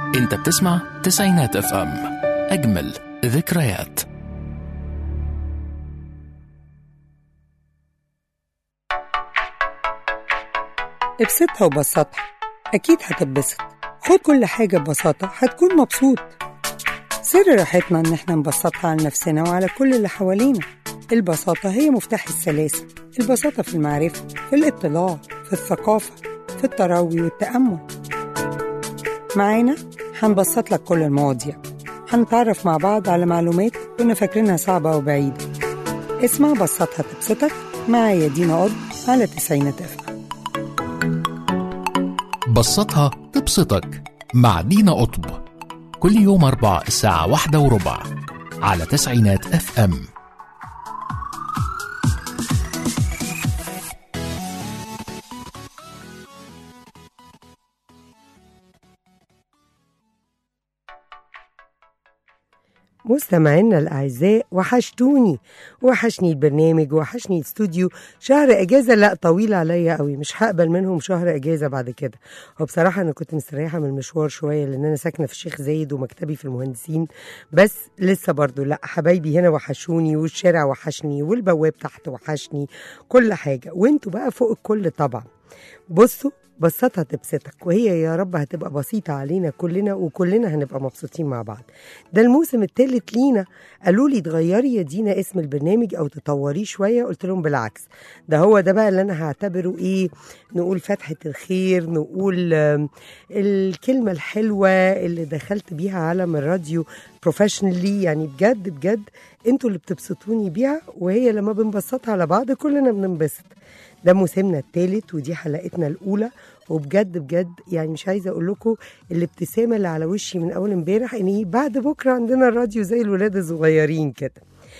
انت بتسمع تسعينات اف ام اجمل ذكريات ابسطها وبسطها أكيد هتتبسط خد كل حاجة ببساطة هتكون مبسوط سر راحتنا إن احنا نبسطها على نفسنا وعلى كل اللي حوالينا البساطة هي مفتاح السلاسة البساطة في المعرفة في الاطلاع في الثقافة في التروي والتأمل معانا هنبسط لك كل المواضيع هنتعرف مع بعض على معلومات كنا فاكرينها صعبة وبعيدة اسمع بسطها تبسطك معايا دينا قض على تسعينات أفهم بسطها تبسطك مع دينا قطب كل يوم أربع الساعة واحدة وربع على تسعينات اف ام مستمعينا الأعزاء وحشتوني وحشني البرنامج وحشني الاستوديو شهر أجازة لا طويل عليا قوي مش هقبل منهم شهر أجازة بعد كده وبصراحة أنا كنت مستريحة من المشوار شوية لأن أنا ساكنة في الشيخ زايد ومكتبي في المهندسين بس لسه برضو لا حبايبي هنا وحشوني والشارع وحشني والبواب تحت وحشني كل حاجة وانتوا بقى فوق الكل طبعا بصوا بسطها تبسطك وهي يا رب هتبقى بسيطة علينا كلنا وكلنا هنبقى مبسوطين مع بعض ده الموسم الثالث لينا قالوا لي تغيري يا دينا اسم البرنامج او تطوريه شوية قلت لهم بالعكس ده هو ده بقى اللي انا هعتبره ايه نقول فتحة الخير نقول آم، الكلمة الحلوة اللي دخلت بيها عالم الراديو بروفيشنالي يعني بجد بجد انتوا اللي بتبسطوني بيها وهي لما بنبسطها على بعض كلنا بننبسط ده موسمنا الثالث ودي حلقتنا الاولى وبجد بجد يعني مش عايزه اقول لكم الابتسامه اللي على وشي من اول امبارح ان هي بعد بكره عندنا الراديو زي الولاد الصغيرين كده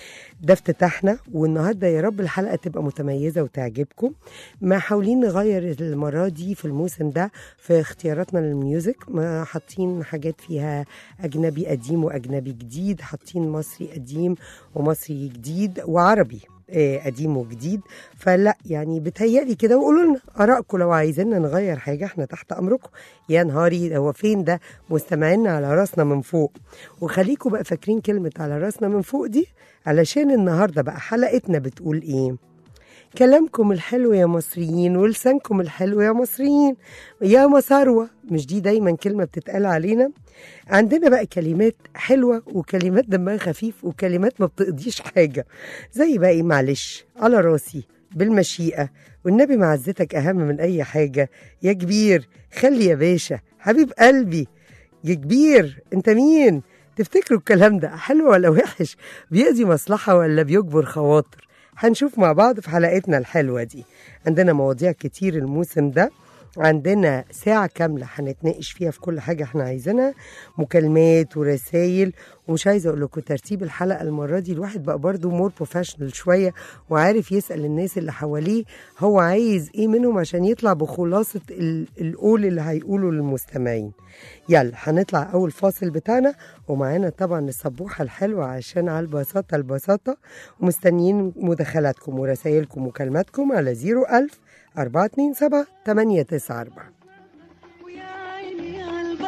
ده افتتاحنا والنهارده يا رب الحلقه تبقى متميزه وتعجبكم ما حاولين نغير المره دي في الموسم ده في اختياراتنا للميوزك ما حاطين حاجات فيها اجنبي قديم واجنبي جديد حاطين مصري قديم ومصري جديد وعربي آه، قديم وجديد فلا يعني بتهيألي كده وقولوا لنا ارائكم لو عايزيننا نغير حاجه احنا تحت امركم يا نهاري هو فين ده مستمعينا على راسنا من فوق وخليكم بقى فاكرين كلمه على راسنا من فوق دي علشان النهارده بقى حلقتنا بتقول ايه كلامكم الحلو يا مصريين ولسانكم الحلو يا مصريين يا مسروة مش دي دايما كلمة بتتقال علينا عندنا بقى كلمات حلوة وكلمات دمها خفيف وكلمات ما بتقضيش حاجة زي بقى ايه معلش على راسي بالمشيئة والنبي معزتك أهم من أي حاجة يا كبير خلي يا باشا حبيب قلبي يا كبير انت مين تفتكروا الكلام ده حلو ولا وحش بيقضي مصلحة ولا بيجبر خواطر هنشوف مع بعض في حلقتنا الحلوة دي عندنا مواضيع كتير الموسم ده عندنا ساعة كاملة هنتناقش فيها في كل حاجة احنا عايزينها مكالمات ورسايل ومش عايزة اقول لكم ترتيب الحلقة المرة دي الواحد بقى برضو مور بروفيشنال شوية وعارف يسأل الناس اللي حواليه هو عايز ايه منهم عشان يطلع بخلاصة ال- القول اللي هيقوله للمستمعين يلا هنطلع اول فاصل بتاعنا ومعانا طبعا الصبوحة الحلوة عشان على البساطة البساطة ومستنيين مداخلاتكم ورسايلكم ومكالماتكم على 01000 427 894 ويا عيني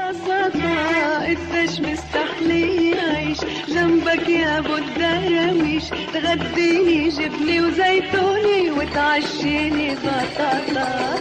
عالبساطة قديش مستحلي عيش جنبك يا ابو الدراويش تغديني جبني وزيتوني وتعشيني بطاطا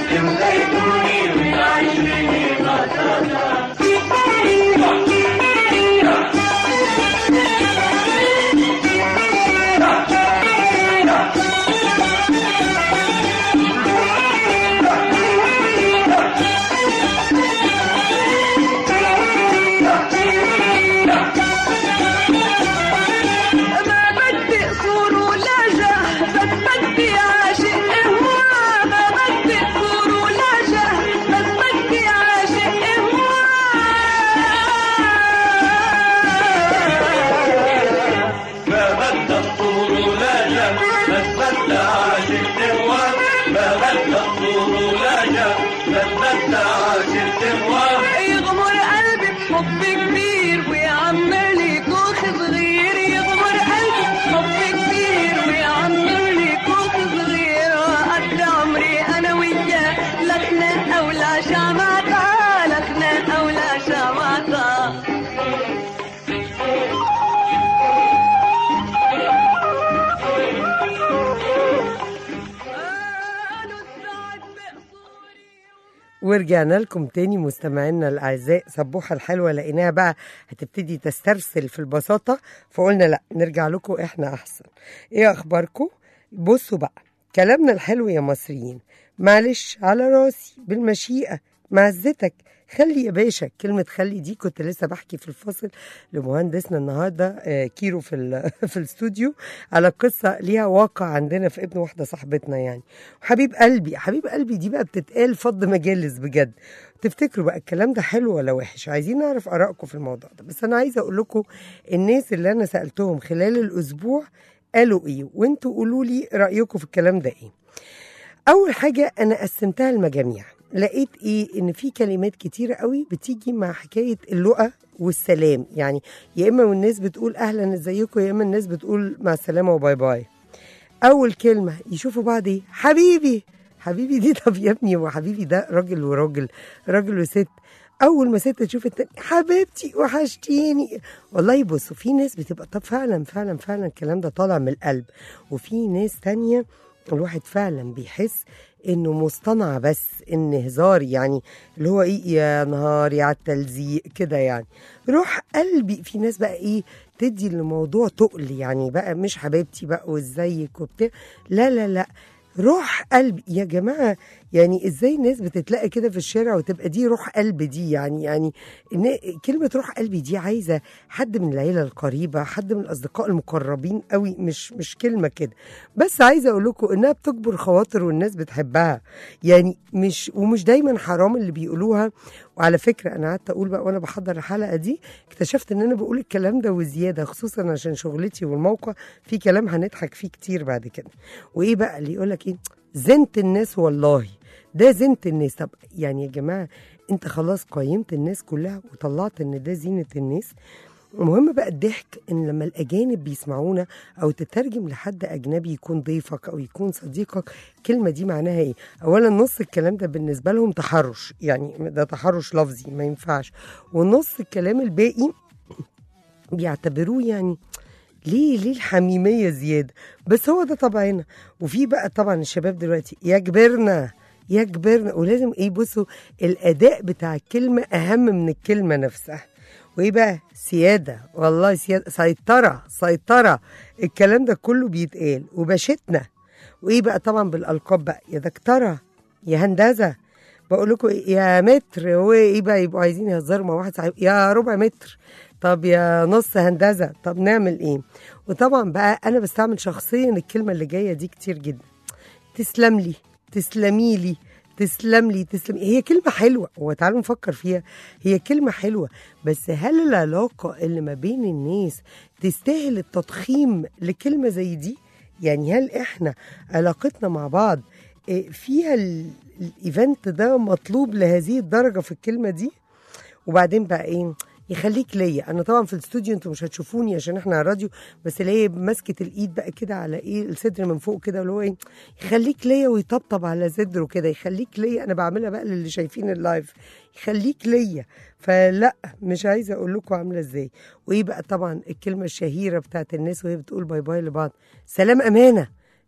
ما بدي قصور ولا جاه بس بدي عاشق هوا ما بدي قصور ولا جاه بس بدي عاشق هوا ما بدك طول ولا جا بس بدك عاشق تهوى ما بدك طول ولا جا بس بدك عاشق تهوى يغمر قلبي بحب كبير ويعمر لي كوخ صغير يغمر قلبي بحب كبير ويعمر لي كوخ صغير وقد عمري انا وياه لكنا اولى شمعتا لكنا اولى شمعتا قالوا السعد بقصوري ورجعنا لكم تاني مستمعينا الاعزاء سبوحه الحلوه لقيناها بقى هتبتدي تسترسل في البساطه فقلنا لا نرجع لكم احنا احسن ايه اخباركم بصوا بقى كلامنا الحلو يا مصريين معلش على راسي بالمشيئه معزتك خلي يا باشا كلمة خلي دي كنت لسه بحكي في الفصل لمهندسنا النهارده آه، كيرو في ال- في الاستوديو على قصة ليها واقع عندنا في ابن واحدة صاحبتنا يعني حبيب قلبي حبيب قلبي دي بقى بتتقال فض مجالس بجد تفتكروا بقى الكلام ده حلو ولا وحش عايزين نعرف ارائكم في الموضوع ده بس انا عايزه اقول لكم الناس اللي انا سالتهم خلال الاسبوع قالوا ايه وانتوا قولوا لي رايكم في الكلام ده ايه اول حاجه انا قسمتها لمجاميع لقيت ايه ان في كلمات كتيره قوي بتيجي مع حكايه اللقا والسلام يعني يا اما والناس بتقول اهلا ازيكم يا اما الناس بتقول مع السلامه وباي باي اول كلمه يشوفوا بعض ايه حبيبي حبيبي دي طب يا ابني هو حبيبي ده راجل وراجل راجل وست اول ما ست تشوف التاني حبيبتي وحشتيني والله بصوا في ناس بتبقى طب فعلا فعلا فعلا الكلام ده طالع من القلب وفي ناس تانية الواحد فعلا بيحس انه مصطنع بس ان هزار يعني اللي هو ايه يا نهاري على التلزيق كده يعني روح قلبي في ناس بقى ايه تدي الموضوع تقل يعني بقى مش حبيبتي بقى وازيك وبتاع لا لا لا روح قلبي يا جماعه يعني ازاي الناس بتتلاقى كده في الشارع وتبقى دي روح قلب دي يعني يعني إن كلمه روح قلبي دي عايزه حد من العيله القريبه حد من الاصدقاء المقربين قوي مش مش كلمه كده بس عايزه اقول لكم انها بتكبر خواطر والناس بتحبها يعني مش ومش دايما حرام اللي بيقولوها وعلى فكره انا قعدت اقول بقى وانا بحضر الحلقه دي اكتشفت ان انا بقول الكلام ده وزياده خصوصا عشان شغلتي والموقع في كلام هنضحك فيه كتير بعد كده وايه بقى اللي يقول لك ايه زنت الناس والله ده زينة الناس طب يعني يا جماعة انت خلاص قيمت الناس كلها وطلعت ان ده زينة الناس المهم بقى الضحك ان لما الاجانب بيسمعونا او تترجم لحد اجنبي يكون ضيفك او يكون صديقك الكلمه دي معناها ايه اولا نص الكلام ده بالنسبه لهم تحرش يعني ده تحرش لفظي ما ينفعش ونص الكلام الباقي بيعتبروه يعني ليه ليه الحميميه زياده بس هو ده طبعنا وفي بقى طبعا الشباب دلوقتي يا كبرنا يا كبرنا ولازم ايه بصوا الاداء بتاع الكلمه اهم من الكلمه نفسها وايه بقى سياده والله سياده سيطره سيطره الكلام ده كله بيتقال وباشتنا وايه بقى طبعا بالالقاب بقى يا دكتوره يا هندسه بقول لكم إيه؟ يا متر هو ايه بقى يبقوا عايزين يهزروا مع واحد صاحب يا ربع متر طب يا نص هندسه طب نعمل ايه وطبعا بقى انا بستعمل شخصيا الكلمه اللي جايه دي كتير جدا تسلم لي تسلمي لي تسلم لي تسلم هي كلمة حلوة هو تعالوا نفكر فيها هي كلمة حلوة بس هل العلاقة اللي ما بين الناس تستاهل التضخيم لكلمة زي دي يعني هل احنا علاقتنا مع بعض إيه، فيها ال- الايفنت ده مطلوب لهذه الدرجة في الكلمة دي وبعدين بقى ايه يخليك ليا انا طبعا في الاستوديو انتوا مش هتشوفوني عشان احنا على الراديو بس اللي هي ماسكه الايد بقى كده على ايه الصدر من فوق كده اللي هو ايه يخليك ليا ويطبطب على صدره كده يخليك ليا انا بعملها بقى للي شايفين اللايف يخليك ليا فلا مش عايزه اقول لكم عامله ازاي وايه بقى طبعا الكلمه الشهيره بتاعت الناس وهي بتقول باي باي لبعض سلام امانه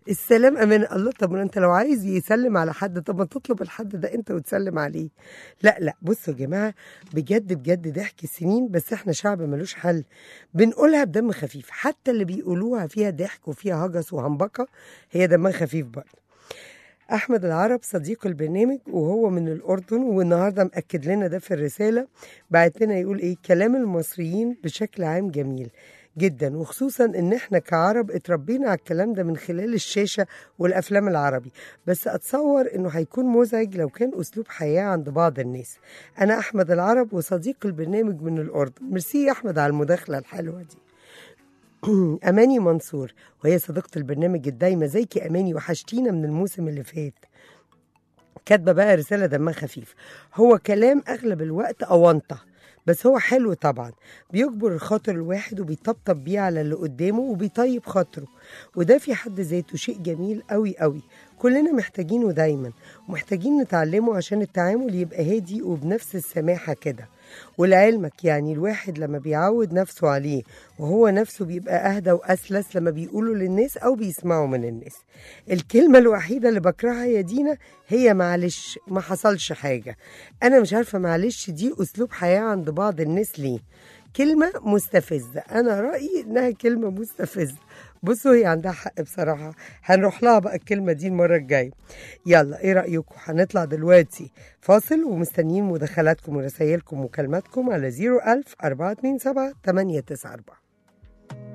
السلام امان الله طب ما انت لو عايز يسلم على حد طب ما تطلب الحد ده انت وتسلم عليه لا لا بصوا يا جماعه بجد بجد ضحك السنين بس احنا شعب ملوش حل بنقولها بدم خفيف حتى اللي بيقولوها فيها ضحك وفيها هجس وهنبكه هي دمها خفيف برضه احمد العرب صديق البرنامج وهو من الاردن والنهارده مأكد لنا ده في الرساله بعت لنا يقول ايه كلام المصريين بشكل عام جميل جدا وخصوصا ان احنا كعرب اتربينا على الكلام ده من خلال الشاشه والافلام العربي بس اتصور انه هيكون مزعج لو كان اسلوب حياه عند بعض الناس انا احمد العرب وصديق البرنامج من الاردن ميرسي يا احمد على المداخله الحلوه دي اماني منصور وهي صديقه البرنامج الدايمه زيكي اماني وحشتينا من الموسم اللي فات كاتبه بقى رساله دمها خفيف هو كلام اغلب الوقت اونطه بس هو حلو طبعا بيجبر الخاطر الواحد وبيطبطب بيه على اللي قدامه وبيطيب خاطره وده في حد ذاته شيء جميل قوي قوي كلنا محتاجينه دايما ومحتاجين نتعلمه عشان التعامل يبقى هادي وبنفس السماحة كده ولعلمك يعني الواحد لما بيعود نفسه عليه وهو نفسه بيبقى أهدى وأسلس لما بيقوله للناس أو بيسمعوا من الناس الكلمة الوحيدة اللي بكرهها يا دينا هي معلش ما حصلش حاجة أنا مش عارفة معلش دي أسلوب حياة عند بعض الناس ليه كلمة مستفزة أنا رأيي إنها كلمة مستفزة بصوا هي عندها حق بصراحة هنروح لها بقى الكلمة دي المرة الجاية يلا ايه رأيكم هنطلع دلوقتي فاصل ومستنيين مداخلاتكم ورسايلكم ومكالماتكم على 01000 427 894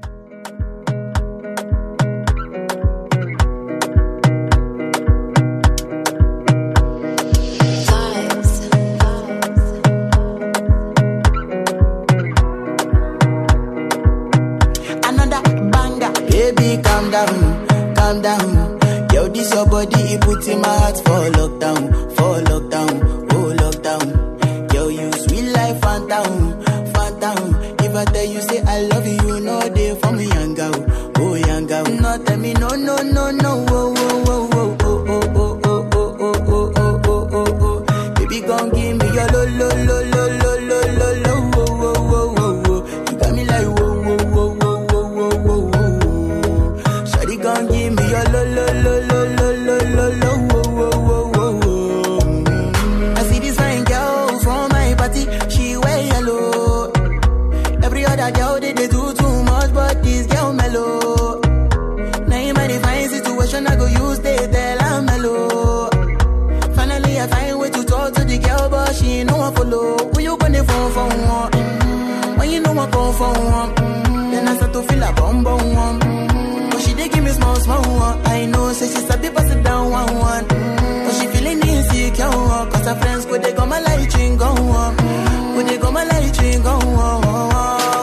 another banger. Baby, calm down, calm down. Yo, this your body, it put in my heart for lockdown, for lockdown, oh lockdown. Yo, you sweet life, phantom, phantom. If I tell you say I love you, you know they for me, young girl, oh young girl. No, tell me no, no, no, no, oh, oh, oh, oh, oh, oh, oh, oh, oh, oh, oh, oh, oh, oh, oh. Baby, gon' give me your lo, lo, lo, lo, lo, lo, lo, lo, oh, oh, oh, oh, oh. You got me like whoa, whoa, whoa, whoa, whoa, whoa, whoa, whoa. Shawty gon' give me your lo, lo, lo, lo, lo, lo, lo, lo, whoa, whoa, whoa, whoa, whoa. Mm. I see this fine girl from my party, she wear yellow. Every other girl they, they do too much, but this girl mellow. Now in my divine situation, I go use they tell I'm mellow. Finally, I find way to talk to the girl, but she ain't no one follow. Who you gonna phone for one? Mm, When you know I come for one, mm, then I start to feel a bum bum one. Mm, But she dey give me small small one. I know, say she sabi pass it down one one. Mm, But she feeling insecure, one, cause her friends go they go my light ring go on. Go they go my light ring go on.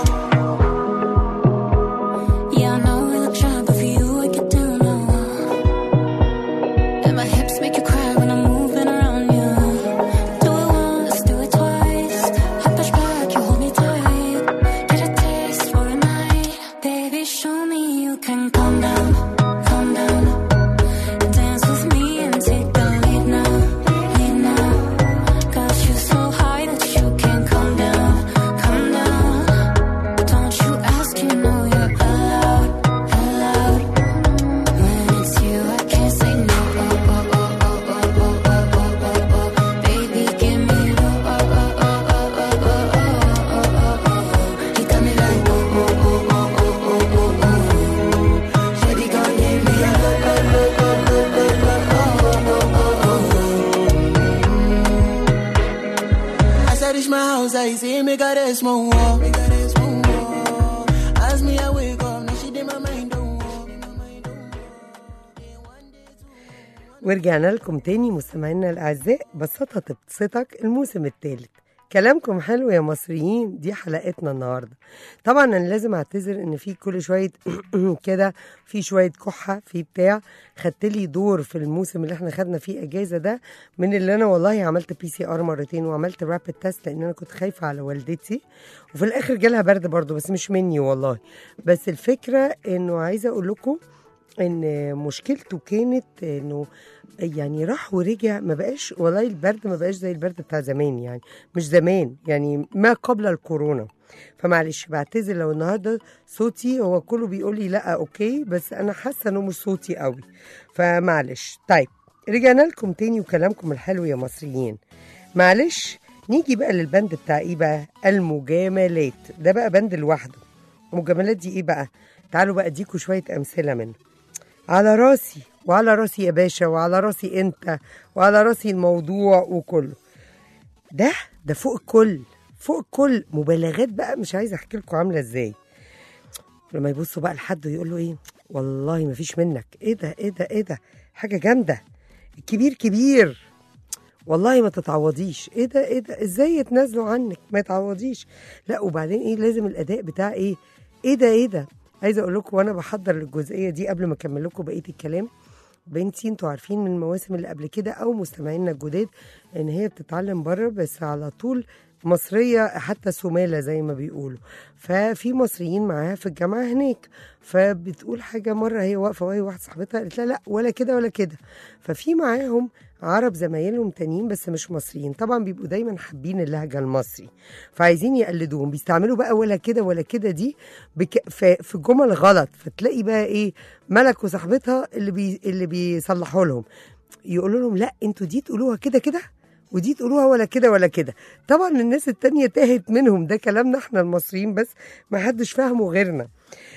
Yeah, I know we look shy, but for you I get down low. And my hips make you cry when I'm moving around you. Do it once, do it twice. I push back, you hold me tight. Get a taste for a night, baby. Show me you can calm down, calm down. Dance with me and take the lead now, lead now. Got you so high that you can't come down, come down. Don't you ask, you know you're allowed, allowed. When it's you, I can't say no. Oh, oh, oh, oh, oh, oh, oh, oh, oh, oh. Baby, give me low. Oh, oh, oh, oh, oh, oh, oh, oh, oh, oh. You got me like oh, oh, oh, oh, oh, oh, oh, oh. Shawty gon' give me a low, low, low, low, low, low, low, oh, oh, oh, oh. As I reach my house, I see me got a small wall. Me got a small wall. As me I wake up, now she did my mind don't walk. ورجعنا لكم تاني مستمعينا الأعزاء بساطة تبسطك الموسم الثالث كلامكم حلو يا مصريين دي حلقتنا النهارده طبعا انا لازم اعتذر ان في كل شويه كده في شويه كحه في بتاع خدت لي دور في الموسم اللي احنا خدنا فيه اجازه ده من اللي انا والله عملت بي سي ار مرتين وعملت رابid تيست لان انا كنت خايفه على والدتي وفي الاخر جالها برد برضو بس مش مني والله بس الفكره انه عايزه اقول لكم ان مشكلته كانت انه يعني راح ورجع ما بقاش والله البرد ما بقاش زي البرد بتاع زمان يعني مش زمان يعني ما قبل الكورونا فمعلش بعتذر لو النهارده صوتي هو كله بيقول لي لا اوكي بس انا حاسه انه مش صوتي قوي فمعلش طيب رجعنا لكم تاني وكلامكم الحلو يا مصريين معلش نيجي بقى للبند بتاع ايه بقى المجاملات ده بقى بند لوحده المجاملات دي ايه بقى تعالوا بقى اديكوا شويه امثله منه على راسي وعلى راسي يا باشا وعلى راسي انت وعلى راسي الموضوع وكله ده ده فوق الكل فوق الكل مبالغات بقى مش عايزه احكي لكم عامله ازاي لما يبصوا بقى لحد ويقول له ايه والله ما فيش منك ايه ده ايه ده ايه ده حاجه جامده الكبير كبير والله ما تتعوضيش ايه ده ايه ده ازاي يتنازلوا عنك ما يتعوضيش لا وبعدين ايه لازم الاداء بتاع ايه ايه ده ايه ده عايزه اقول لكم وانا بحضر للجزئيه دي قبل ما اكمل لكم بقيه الكلام بنتي انتوا عارفين من المواسم اللي قبل كده او مستمعينا الجداد ان هي بتتعلم بره بس على طول مصريه حتى سماله زي ما بيقولوا ففي مصريين معاها في الجامعه هناك فبتقول حاجه مره هي واقفه وهي واحده صاحبتها قالت لها لا ولا كده ولا كده ففي معاهم عرب زمايلهم تانيين بس مش مصريين طبعا بيبقوا دايما حابين اللهجه المصري فعايزين يقلدوهم بيستعملوا بقى ولا كده ولا كده دي بك في, في جمل غلط فتلاقي بقى ايه ملك وصاحبتها اللي بي اللي بيصلحوا لهم يقولوا لهم لا انتوا دي تقولوها كده كده ودي تقولوها ولا كده ولا كده طبعا الناس التانية تاهت منهم ده كلامنا احنا المصريين بس ما حدش فاهمه غيرنا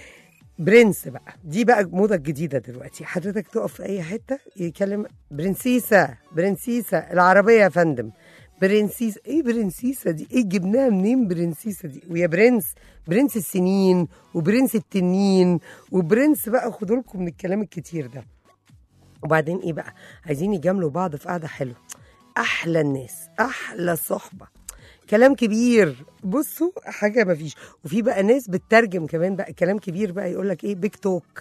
برنس بقى دي بقى موضة جديدة دلوقتي حضرتك تقف في أي حتة يتكلم برنسيسة برنسيسة العربية يا فندم برنسيسة ايه برنسيسة دي ايه جبناها منين برنسيسة دي ويا برنس برنس السنين وبرنس التنين وبرنس بقى خدوا لكم من الكلام الكتير ده وبعدين ايه بقى عايزين يجاملوا بعض في قعدة حلوة احلى الناس احلى صحبة كلام كبير بصوا حاجه ما فيش وفي بقى ناس بتترجم كمان بقى كلام كبير بقى يقول لك ايه بيك توك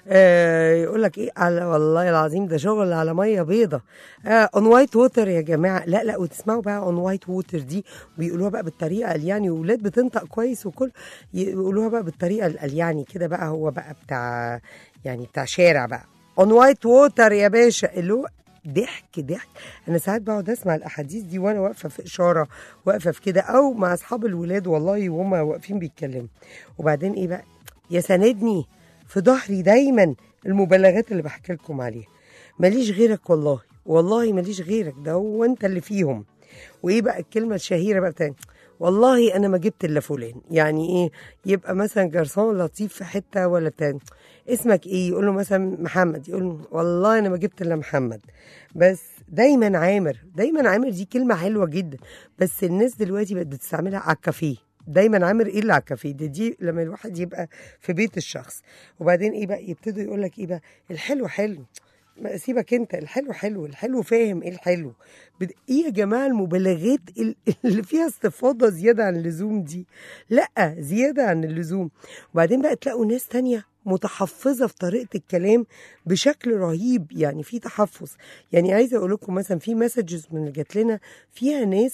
آه يقول لك ايه على والله العظيم ده شغل على ميه بيضه اون وايت ووتر يا جماعه لا لا وتسمعوا بقى اون وايت ووتر دي بيقولوها بقى بالطريقه الياني وولاد بتنطق كويس وكل يقولوها بقى بالطريقه الالياني كده بقى هو بقى بتاع يعني بتاع شارع بقى اون وايت ووتر يا باشا اللي هو ضحك ضحك انا ساعات بقعد اسمع الاحاديث دي وانا واقفه في اشاره واقفه في كده او مع اصحاب الولاد والله وهم واقفين بيتكلموا وبعدين ايه بقى يا ساندني في ظهري دايما المبالغات اللي بحكي لكم عليها ماليش غيرك والله والله ماليش غيرك ده هو انت اللي فيهم وايه بقى الكلمه الشهيره بقى بتاعتي والله انا ما جبت الا فلان يعني ايه يبقى مثلا جرسون لطيف في حته ولا بتاع اسمك ايه يقول له مثلا محمد يقول له والله انا ما جبت الا محمد بس دايما عامر دايما عامر دي كلمه حلوه جدا بس الناس دلوقتي بقت بتستعملها على الكافيه دايما عامر ايه اللي على الكافيه دي, دي لما الواحد يبقى في بيت الشخص وبعدين ايه بقى يبتدوا يقول لك ايه بقى الحلو حلو ما سيبك انت الحلو حلو الحلو فاهم ايه الحلو بد... ايه يا جماعه المبالغات ال- اللي فيها استفاضه زياده عن اللزوم دي لا زياده عن اللزوم وبعدين بقى تلاقوا ناس تانية متحفظه في طريقه الكلام بشكل رهيب يعني في تحفظ يعني عايزه اقول لكم مثلا في مسجز من اللي جات لنا فيها ناس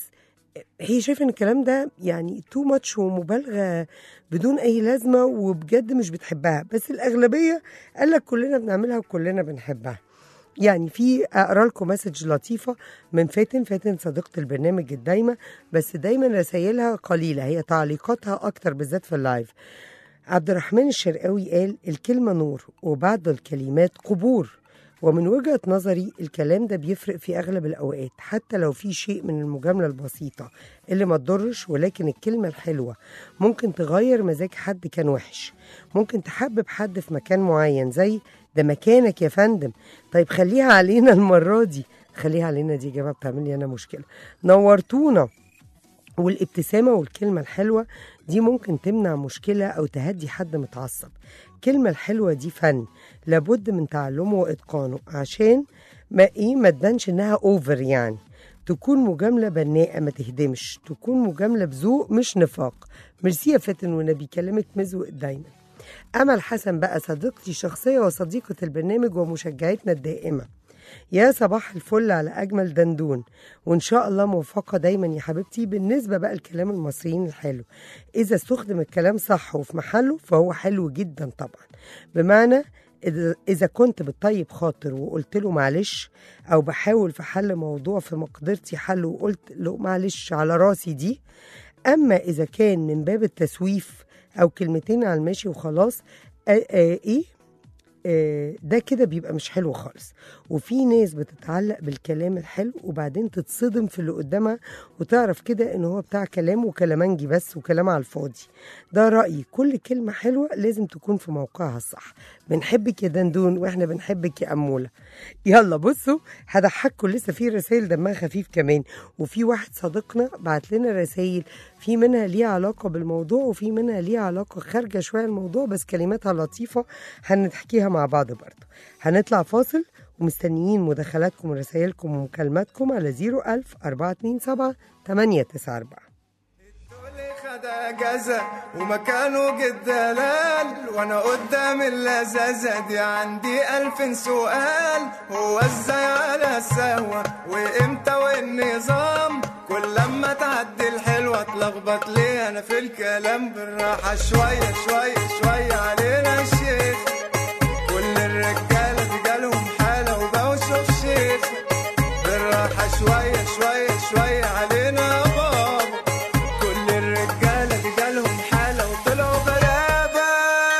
هي شايفه ان الكلام ده يعني تو ماتش ومبالغه بدون اي لازمه وبجد مش بتحبها بس الاغلبيه قال لك كلنا بنعملها وكلنا بنحبها يعني في اقرا لكم مسج لطيفه من فاتن فاتن صديقه البرنامج الدايمه بس دايما رسايلها قليله هي تعليقاتها اكتر بالذات في اللايف عبد الرحمن الشرقاوي قال الكلمه نور وبعد الكلمات قبور ومن وجهة نظري الكلام ده بيفرق في أغلب الأوقات حتى لو في شيء من المجاملة البسيطة اللي ما تضرش ولكن الكلمة الحلوة ممكن تغير مزاج حد كان وحش ممكن تحبب حد في مكان معين زي ده مكانك يا فندم طيب خليها علينا المرة دي خليها علينا دي يا جماعة بتعمل لي أنا مشكلة نورتونا والابتسامة والكلمة الحلوة دي ممكن تمنع مشكلة أو تهدي حد متعصب الكلمة الحلوة دي فن لابد من تعلمه وإتقانه عشان ما إيه ما تبانش إنها أوفر يعني تكون مجاملة بناءة ما تهدمش تكون مجاملة بذوق مش نفاق ميرسي يا فاتن ونبي كلامك مزوق دايما أمل حسن بقى صديقتي الشخصية وصديقة البرنامج ومشجعتنا الدائمة يا صباح الفل على أجمل دندون وإن شاء الله موفقة دايما يا حبيبتي بالنسبة بقى لكلام المصريين الحلو إذا استخدم الكلام صح وفي محله فهو حلو جدا طبعا بمعنى إذا- اذا كنت بالطيب خاطر وقلت له معلش او بحاول في حل موضوع في مقدرتي حله وقلت له معلش على راسي دي اما اذا كان من باب التسويف او كلمتين على الماشي وخلاص آه آه ايه آه، ده كده بيبقى مش حلو خالص وفي ناس بتتعلق بالكلام الحلو وبعدين تتصدم في اللي قدامها وتعرف كده ان هو بتاع كلام وكلامنجي بس وكلام على الفاضي ده رأيي كل كلمة حلوة لازم تكون في موقعها الصح بنحبك يا دندون واحنا بنحبك يا أمولة يلا بصوا هضحككم لسه في رسائل دمها خفيف كمان وفي واحد صديقنا بعت لنا رسائل في منها ليها علاقة بالموضوع وفي منها ليها علاقة خارجة شوية الموضوع بس كلماتها لطيفة هنحكيها مع بعض برضه هنطلع فاصل ومستنيين مداخلاتكم ورسائلكم ومكالماتكم على 01000 427 894 اللي خد اجازة ومكانه جد دلال وانا قدام اللذاذة دي عندي الف سؤال هو ازاي على السهوة وامتى والنظام كل لما تعدي الحلوة اتلخبط ليه انا في الكلام بالراحة شوية شوية شوية علينا الشيخ كل الرجالة دي جالهم حالة وبقوا شوف شيخ بالراحة شوية شوية شوية علينا يا بابا كل الرجالة دي جالهم حالة وطلعوا غلابة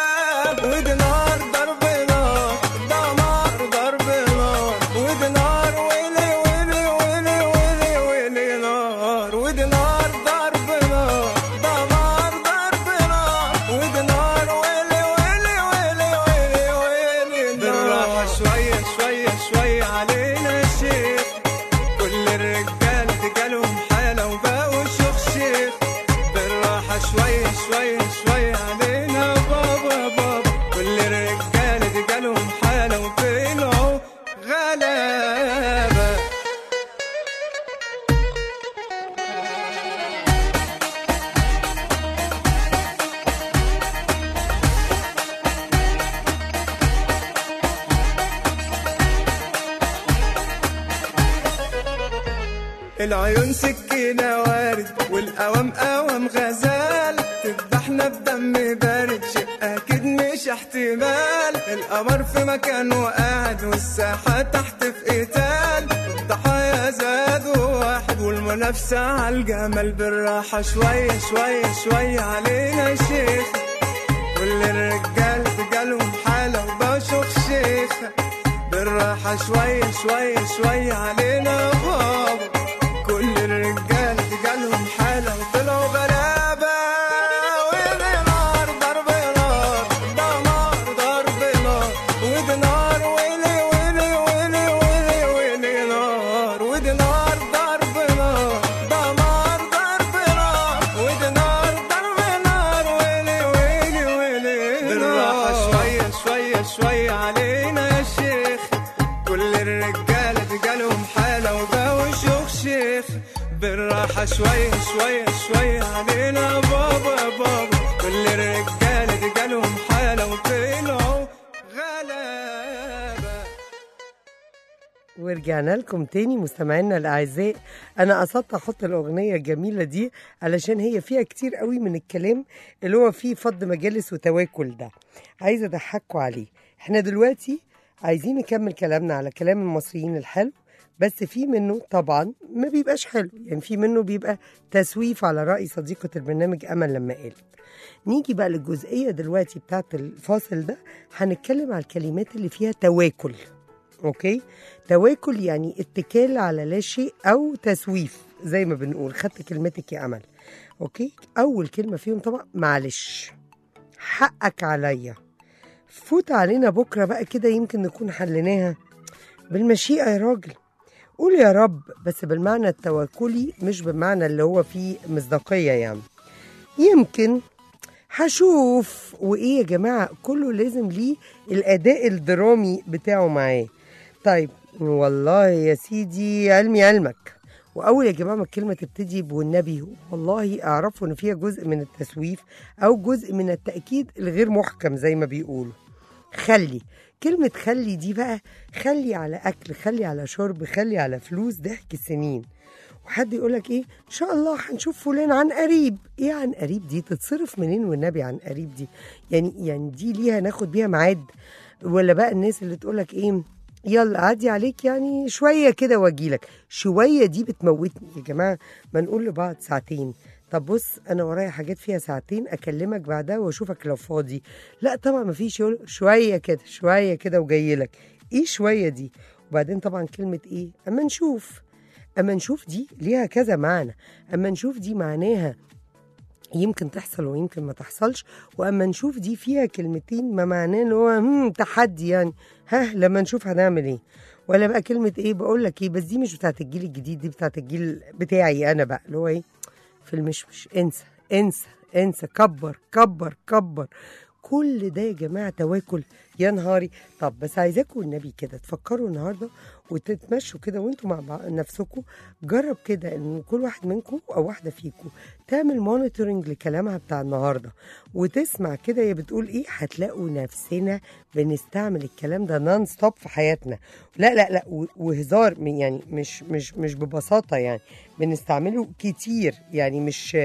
ودي نار ضرب نار ده نار ضرب نار ودي نار ويلي ويلي ويلي ويلي ويلي نار ودي نار ضرب نار ده نار ضرب نار ودي نار ويلي ويلي ويلي ويلي ويلي بالراحة شوية شوية شوية علينا الشيخ كل الرجالة دي جالهم حالة وبقوا شيخ شيخ بالراحة شوية شوية شوية علينا بابا بابا كل الرجالة دي جالهم حالة وطلعوا غلابة العيون سكينة وارد والقوام قوام غزال تذبحنا بدم بارد شيء أكيد مش احتمال القمر في مكانه قاعد والساحة تحت في قتال الضحايا زادوا واحد والمنافسة على الجمال بالراحة شوية شوية شوية علينا شيخ كل الرجال جالهم حالة وبشوف شيخ بالراحة شوية شوية شوية علينا بابا كل الرجال جالهم حالة وطلعوا غلابة ودي نار ضرب نار ده نار ضرب نار ودي نار ويلي ويلي ويلي ويلي ويلي نار ودي نار ضرب نار ده نار ضرب نار ودي نار ضرب نار ويلي ويلي ويلي بالراحة شوية شوية شوية علينا يا شيخ كل الرجالة دي جالهم حالة وبقوا شيوخ شيخ بالراحة شوية شوية شوية علينا بابا بابا كل الرجالة دي جالهم حالة وطلعوا غلابة ورجعنا لكم تاني مستمعينا الاعزاء انا قصدت احط الاغنيه الجميله دي علشان هي فيها كتير قوي من الكلام اللي هو فيه فض مجالس وتواكل ده عايزه اضحكوا عليه احنا دلوقتي عايزين نكمل كلامنا على كلام المصريين الحلو بس في منه طبعا ما بيبقاش حلو يعني في منه بيبقى تسويف على رأي صديقة البرنامج أمل لما قالت نيجي بقى للجزئية دلوقتي بتاعت الفاصل ده هنتكلم على الكلمات اللي فيها تواكل اوكي تواكل يعني اتكال على لا شيء او تسويف زي ما بنقول خدت كلمتك يا امل اوكي اول كلمه فيهم طبعا معلش حقك عليا فوت علينا بكره بقى كده يمكن نكون حليناها بالمشيئه يا راجل قول يا رب بس بالمعنى التواكلي مش بالمعنى اللي هو فيه مصداقيه يعني يمكن هشوف وايه يا جماعه كله لازم ليه الاداء الدرامي بتاعه معاه طيب والله يا سيدي علمي علمك واول يا جماعه ما الكلمه تبتدي والنبي والله اعرفوا ان فيها جزء من التسويف او جزء من التاكيد الغير محكم زي ما بيقولوا خلي كلمة خلي دي بقى خلي على أكل خلي على شرب خلي على فلوس ضحك السنين وحد يقول لك ايه ان شاء الله هنشوف فلان عن قريب ايه عن قريب دي تتصرف منين والنبي عن قريب دي يعني يعني دي ليها ناخد بيها ميعاد ولا بقى الناس اللي تقولك ايه يلا عدي عليك يعني شويه كده واجيلك شويه دي بتموتني يا جماعه ما نقول لبعض ساعتين طب بص انا ورايا حاجات فيها ساعتين اكلمك بعدها واشوفك لو فاضي لا طبعا ما فيش يقول شويه كده شويه كده وجاي لك ايه شويه دي وبعدين طبعا كلمه ايه اما نشوف اما نشوف دي ليها كذا معنى اما نشوف دي معناها يمكن تحصل ويمكن ما تحصلش واما نشوف دي فيها كلمتين ما معناه ان هو هم تحدي يعني ها لما نشوف هنعمل ايه ولا بقى كلمه ايه بقول لك ايه بس دي مش بتاعت الجيل الجديد دي بتاعت الجيل بتاعي انا بقى اللي هو ايه في المشمش انسى انسى انسى كبر كبر كبر كل ده يا جماعه تواكل يا نهاري طب بس عايزاكم النبي كده تفكروا النهارده وتتمشوا كده وانتوا مع بعض- نفسكم جرب كده ان كل واحد منكم او واحده فيكم تعمل مونيتورنج لكلامها بتاع النهارده وتسمع كده هي بتقول ايه هتلاقوا نفسنا بنستعمل الكلام ده نون ستوب في حياتنا لا لا لا و- وهزار من- يعني مش مش مش ببساطه يعني بنستعمله كتير يعني مش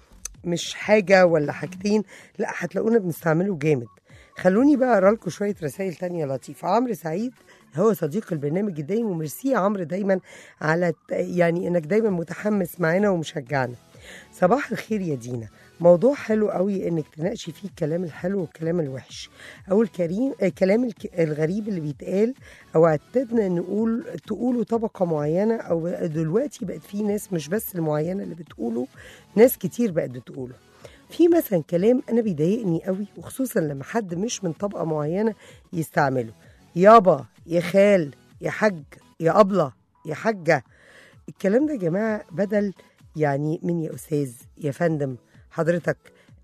مش حاجه ولا حاجتين لا هتلاقونا بنستعمله جامد خلوني بقى اقرا لكم شويه رسائل تانية لطيفه عمرو سعيد هو صديق البرنامج الدايم وميرسي يا عمرو دايما على الت- يعني انك دايما متحمس معانا ومشجعنا صباح الخير يا دينا موضوع حلو قوي انك تناقشي فيه الكلام الحلو والكلام الوحش او الكريم الكلام الك- الغريب اللي بيتقال او اعتدنا نقول تقولوا طبقه معينه او دلوقتي بقت في ناس مش بس المعينه اللي بتقوله ناس كتير بقت بتقوله في مثلا كلام انا بيضايقني قوي وخصوصا لما حد مش من طبقه معينه يستعمله يابا يا خال يا حاج يا ابله يا حاجه الكلام ده يا جماعه بدل يعني من يا استاذ يا فندم حضرتك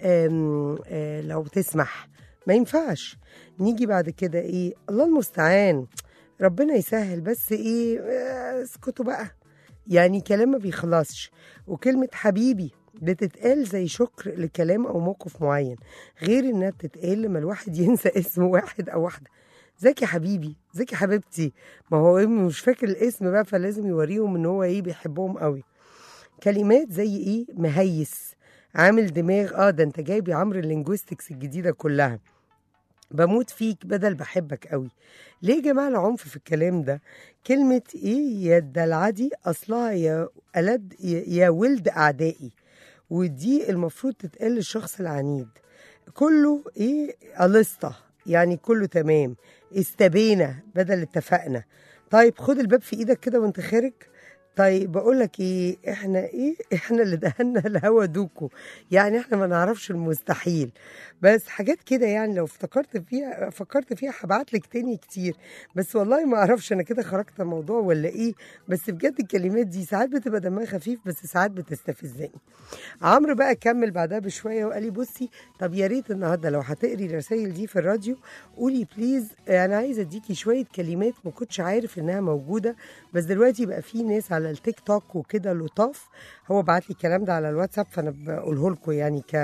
آم آه لو تسمح ما ينفعش نيجي بعد كده ايه الله المستعان ربنا يسهل بس ايه آه، اسكتوا بقى يعني كلام ما بيخلصش وكلمة حبيبي بتتقال زي شكر لكلام أو موقف معين غير إنها بتتقال لما الواحد ينسى اسم واحد أو واحدة ازيك يا حبيبي ازيك يا حبيبتي ما هو إيه مش فاكر الاسم بقى فلازم يوريهم ان هو ايه بيحبهم قوي كلمات زي ايه مهيس عامل دماغ اه ده انت جايب يا عمرو اللينجويستكس الجديده كلها بموت فيك بدل بحبك قوي ليه يا جماعه العنف في الكلام ده كلمه ايه يا الدلعدي اصلها يا ألد يا يا ولد اعدائي ودي المفروض تتقال للشخص العنيد كله ايه ألسطة يعني كله تمام استبينا بدل اتفقنا طيب خد الباب في ايدك كده وانت خارج طيب بقول لك ايه احنا ايه احنا اللي دهنا الهوا دوكو يعني احنا ما نعرفش المستحيل بس حاجات كده يعني لو افتكرت فيها فكرت فيها هبعت لك تاني كتير بس والله ما اعرفش انا كده خرجت الموضوع ولا ايه بس بجد الكلمات دي ساعات بتبقى دمها خفيف بس ساعات بتستفزني عمرو بقى كمل بعدها بشويه وقال لي بصي طب يا ريت النهارده لو هتقري الرسائل دي في الراديو قولي بليز انا عايزه اديكي شويه كلمات ما كنتش عارف انها موجوده بس دلوقتي بقى في ناس على التيك توك وكده لطاف هو بعت لي الكلام ده على الواتساب فانا بقوله لكم يعني ك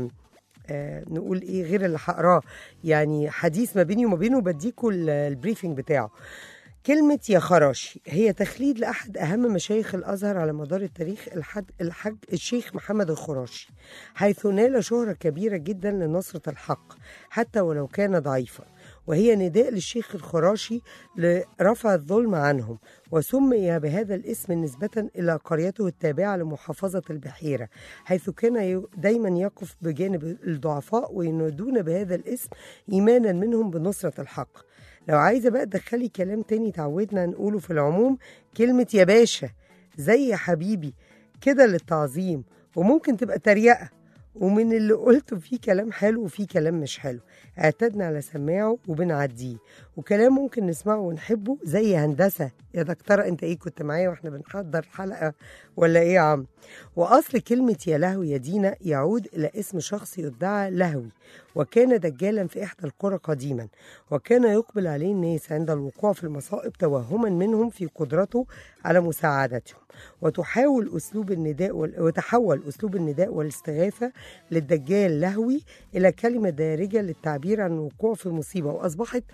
آه، نقول ايه غير اللي هقراه يعني حديث ما بيني وما بينه بديكوا ال- البريفنج بتاعه كلمة يا خراشي هي تخليد لأحد أهم مشايخ الأزهر على مدار التاريخ الحد الحج الشيخ محمد الخراشي حيث نال شهرة كبيرة جدا لنصرة الحق حتى ولو كان ضعيفا وهي نداء للشيخ الخراشي لرفع الظلم عنهم وسمي بهذا الاسم نسبة إلى قريته التابعة لمحافظة البحيرة حيث كان ي- دايما يقف بجانب الضعفاء وينادون بهذا الاسم إيمانا منهم بنصرة الحق لو عايزة بقى تدخلي كلام تاني تعودنا نقوله في العموم كلمة يا باشا زي يا حبيبي كده للتعظيم وممكن تبقى تريقة ومن اللي قلته فيه كلام حلو وفيه كلام مش حلو اعتدنا على سماعه وبنعديه وكلام ممكن نسمعه ونحبه زي هندسة يا دكتورة انت ايه كنت معايا واحنا بنحضر الحلقة ولا ايه يا عم واصل كلمة يا لهوي يا دينا يعود الى اسم شخص يدعى لهوي وكان دجالا في احدى القرى قديما وكان يقبل عليه الناس عند الوقوع في المصائب توهما منهم في قدرته على مساعدتهم وتحاول اسلوب النداء وال... وتحول اسلوب النداء والاستغاثه للدجال لهوي الى كلمه دارجه للتعبير عن الوقوع في مصيبه واصبحت يا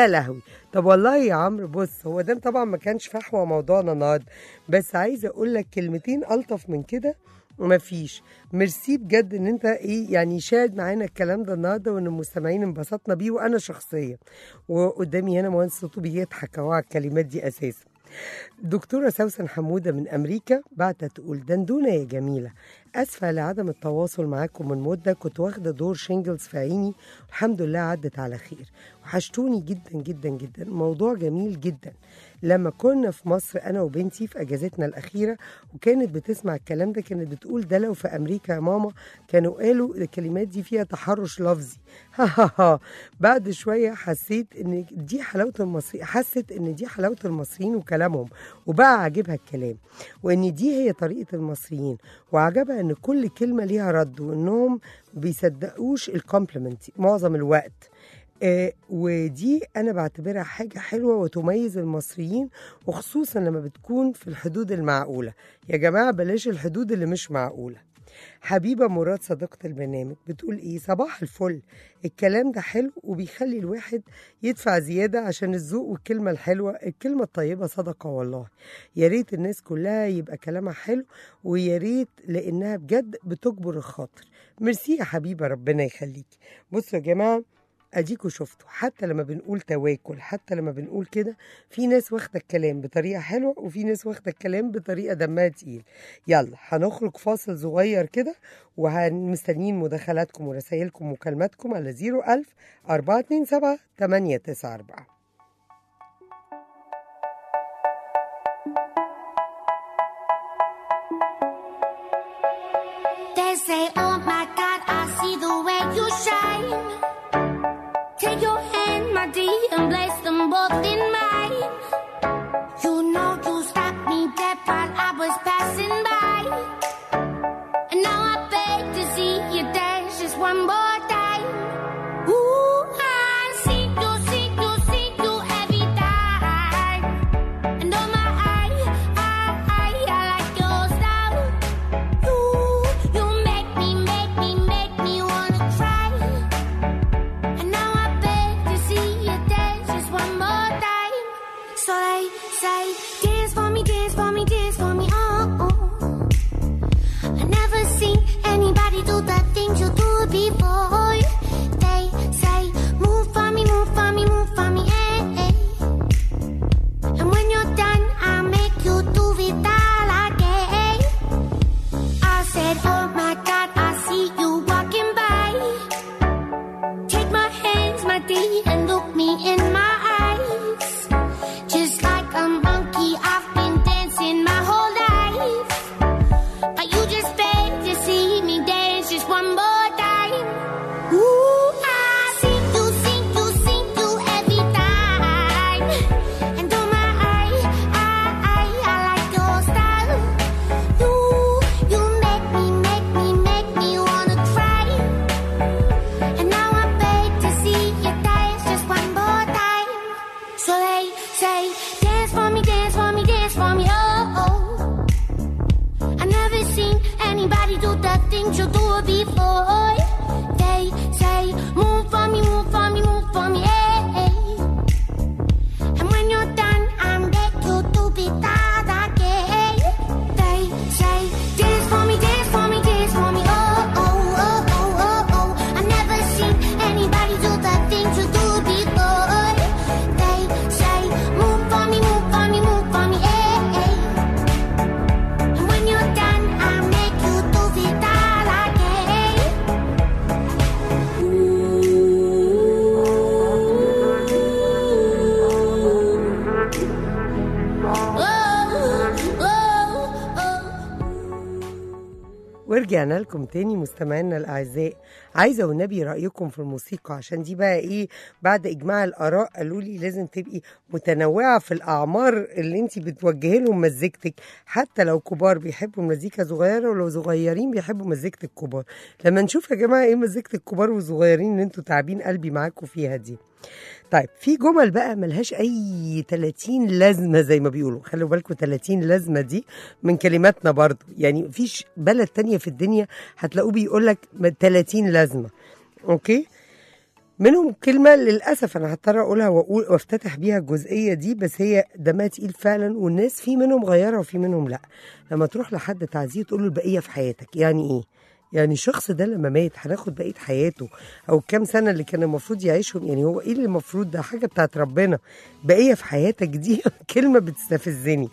يا لهوي طب والله يا عمرو بص هو ده طبعا ما كانش فحوى موضوعنا النهارده بس عايزه اقول لك كلمتين الطف من كده مفيش ميرسي بجد ان انت ايه يعني شاهد معانا الكلام ده النهارده وان المستمعين انبسطنا بيه وانا شخصيا وقدامي هنا مهندس صوته بيضحك اهو على الكلمات دي اساسا دكتورة سوسن حمودة من أمريكا بعتت تقول دندونة يا جميلة أسفة لعدم التواصل معاكم من مدة كنت واخدة دور شينجلز في عيني الحمد لله عدت على خير وحشتوني جدا جدا جدا موضوع جميل جدا لما كنا في مصر أنا وبنتي في أجازتنا الأخيرة وكانت بتسمع الكلام ده كانت بتقول ده لو في أمريكا يا ماما كانوا قالوا الكلمات دي فيها تحرش لفظي ها ها ها بعد شوية حسيت إن دي حلاوة المصري حست إن دي حلاوة المصريين وكلامهم وبقى عاجبها الكلام وإن دي هي طريقة المصريين وعجبها إن كل كلمة ليها رد وإنهم بيصدقوش الكومبلمنت معظم الوقت آه ودي انا بعتبرها حاجه حلوه وتميز المصريين وخصوصا لما بتكون في الحدود المعقوله يا جماعه بلاش الحدود اللي مش معقوله حبيبه مراد صديقه البرنامج بتقول ايه صباح الفل الكلام ده حلو وبيخلي الواحد يدفع زياده عشان الذوق والكلمه الحلوه الكلمه الطيبه صدقه والله يا ريت الناس كلها يبقى كلامها حلو ويا ريت لانها بجد بتجبر الخاطر ميرسي يا حبيبه ربنا يخليكي بصوا يا جماعه اديكوا شفتوا حتى لما بنقول تواكل حتى لما بنقول كده في ناس واخده الكلام بطريقه حلوه وفي ناس واخده الكلام بطريقه دمها تقيل يلا هنخرج فاصل صغير كده ومستنيين مداخلاتكم ورسائلكم ومكالماتكم على 01000 427 894 They say, Oh my God, I see the way you shine. Take your hand, my dear, and place them both in mine. You know you stopped me dead while I was passing by. And now I beg to see you dance just one more time. Ooh, I see you, see you, see you every time. And oh my, I, I, I, I like your style. You, you make me, make me, make me wanna cry. And now I beg to see you dance just one more time. So they say, dance for me, dance for me, dance for me, oh. oh. I never seen anybody do the things you do before. They say, move for me, move for me, move for me, eh, eh. And when you're done, I'll make you do it all again. I said, Oh my God, I see you walking by. Take my hands, my dear, and look me in my eyes. Just like a monkey, I've been dancing my whole life. But you just beg to see me dance just one more time. Ooh, I see you, see you, see you every time. And oh my, I, I, I, I like your style. You, you make me, make me, make me wanna cry. And now I beg to see you dance just one more time. So they say, dance for me, dance for me, dance for me, oh. oh. I never seen anybody do the things you do before. They say, move for me, move for me, move for me, eh. eh. And when you're done, I'm back to do it all again. They say, dance for me, dance for me, dance for me, oh, oh, oh, oh, oh, oh. I never seen anybody do the things you do before. They say, move for me, move for me, move for me, eh, eh. And when you're done, I'll make you do it all again. Oh, oh, oh. ورجعنا لكم تاني مستمعينا الاعزاء عايزه والنبي رايكم في الموسيقى عشان دي بقى ايه بعد اجماع الاراء قالوا لي لازم تبقي متنوعه في الاعمار اللي انت بتوجهي لهم مزيكتك حتى لو كبار بيحبوا مزيكا صغيره ولو صغيرين بيحبوا مزيكه الكبار لما نشوف يا جماعه ايه مزيكه الكبار والصغيرين اللي انتوا تعبين قلبي معاكم فيها دي طيب في جمل بقى ملهاش اي 30 لازمه زي ما بيقولوا خلوا بالكم 30 لازمه دي من كلماتنا برضو يعني مفيش بلد تانية في الدنيا هتلاقوه بيقول لك 30 لازمه اوكي منهم كلمة للأسف أنا هضطر أقولها وأقول وافتتح بيها الجزئية دي بس هي دمها تقيل فعلا والناس في منهم غيرها وفي منهم لأ لما تروح لحد تعزيه تقول له البقية في حياتك يعني إيه؟ يعني الشخص ده لما مات هناخد بقية حياته أو كام سنة اللي كان المفروض يعيشهم يعني هو إيه اللي المفروض ده حاجة بتاعت ربنا بقية في حياتك دي كلمة بتستفزني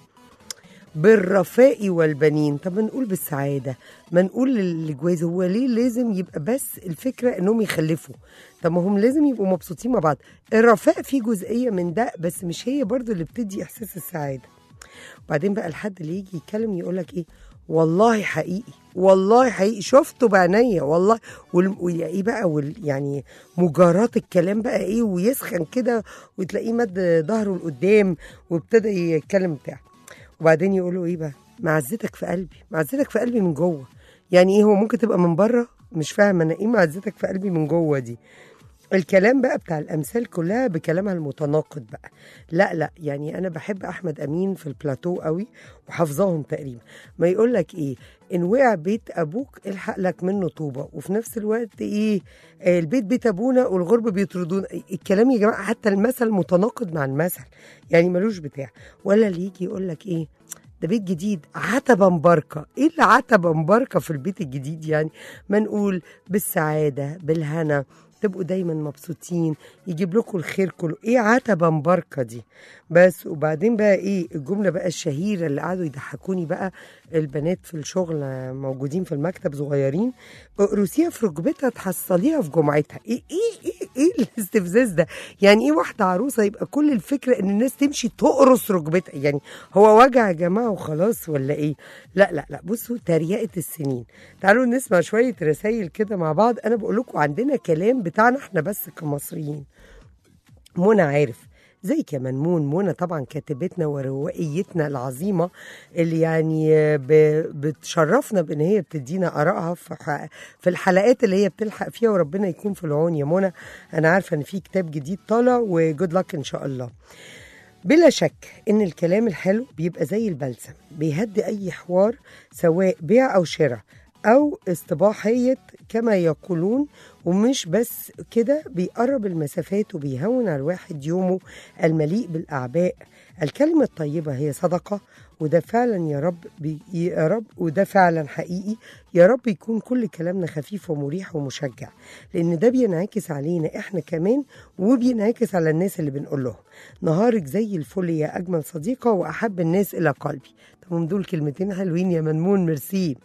بالرفاء والبنين طب ما نقول بالسعاده ما نقول للجواز هو ليه لازم يبقى بس الفكره انهم يخلفوا طب ما هم لازم يبقوا مبسوطين مع بعض الرفاء فيه جزئيه من ده بس مش هي برضو اللي بتدي احساس السعاده وبعدين بقى الحد اللي يجي يتكلم يقول لك ايه والله حقيقي والله حقيقي شفته بعينيا والله وال- ويا ايه بقى وال يعني مجارات الكلام بقى ايه ويسخن كده وتلاقيه مد ظهره لقدام وابتدى يتكلم بتاع وبعدين يقولوا ايه بقى معزتك في قلبي معزتك في قلبي من جوه يعني ايه هو ممكن تبقى من بره مش فاهم انا ايه معزتك في قلبي من جوه دي الكلام بقى بتاع الامثال كلها بكلامها المتناقض بقى لا لا يعني انا بحب احمد امين في البلاتو قوي وحافظاهم تقريبا ما يقول لك ايه ان وقع بيت ابوك الحق لك منه طوبه وفي نفس الوقت ايه آه، البيت بيت ابونا والغرب بيطردونا الكلام يا جماعه حتى المثل متناقض مع المثل يعني ملوش بتاع ولا اللي يجي يقول لك ايه ده بيت جديد عتبة مباركة ايه اللي عتبة مباركة في البيت الجديد يعني ما نقول بالسعادة بالهنا تبقوا دايما مبسوطين يجيب لكم الخير كله ايه عتبة مباركة دي بس وبعدين بقى ايه الجملة بقى الشهيرة اللي قعدوا يضحكوني بقى البنات في الشغل موجودين في المكتب صغيرين اقرسيها في ركبتها تحصليها في جمعتها ايه ايه ايه ايه الاستفزاز ده يعني ايه واحدة عروسة يبقى كل الفكرة ان الناس تمشي تقرص ركبتها يعني هو وجع يا جماعة وخلاص ولا ايه لا لا لا بصوا تريقة السنين تعالوا نسمع شوية رسائل كده مع بعض انا بقول لكم عندنا كلام بتاعنا احنا بس كمصريين منى عارف زي يا منمون منى طبعا كاتبتنا وروائيتنا العظيمه اللي يعني ب- بتشرفنا بان هي بتدينا ارائها في ح- في الحلقات اللي هي بتلحق فيها وربنا يكون في العون يا منى انا عارفه ان في كتاب جديد طالع وجود لك ان شاء الله بلا شك ان الكلام الحلو بيبقى زي البلسم بيهدي اي حوار سواء بيع او شراء او استباحيه كما يقولون ومش بس كده بيقرب المسافات وبيهون على الواحد يومه المليء بالاعباء الكلمه الطيبه هي صدقه وده فعلا يا رب بي يا رب وده فعلا حقيقي يا رب يكون كل كلامنا خفيف ومريح ومشجع لان ده بينعكس علينا احنا كمان وبينعكس على الناس اللي بنقول لهم نهارك زي الفل يا اجمل صديقه واحب الناس الى قلبي طب دول كلمتين حلوين يا منمون ميرسي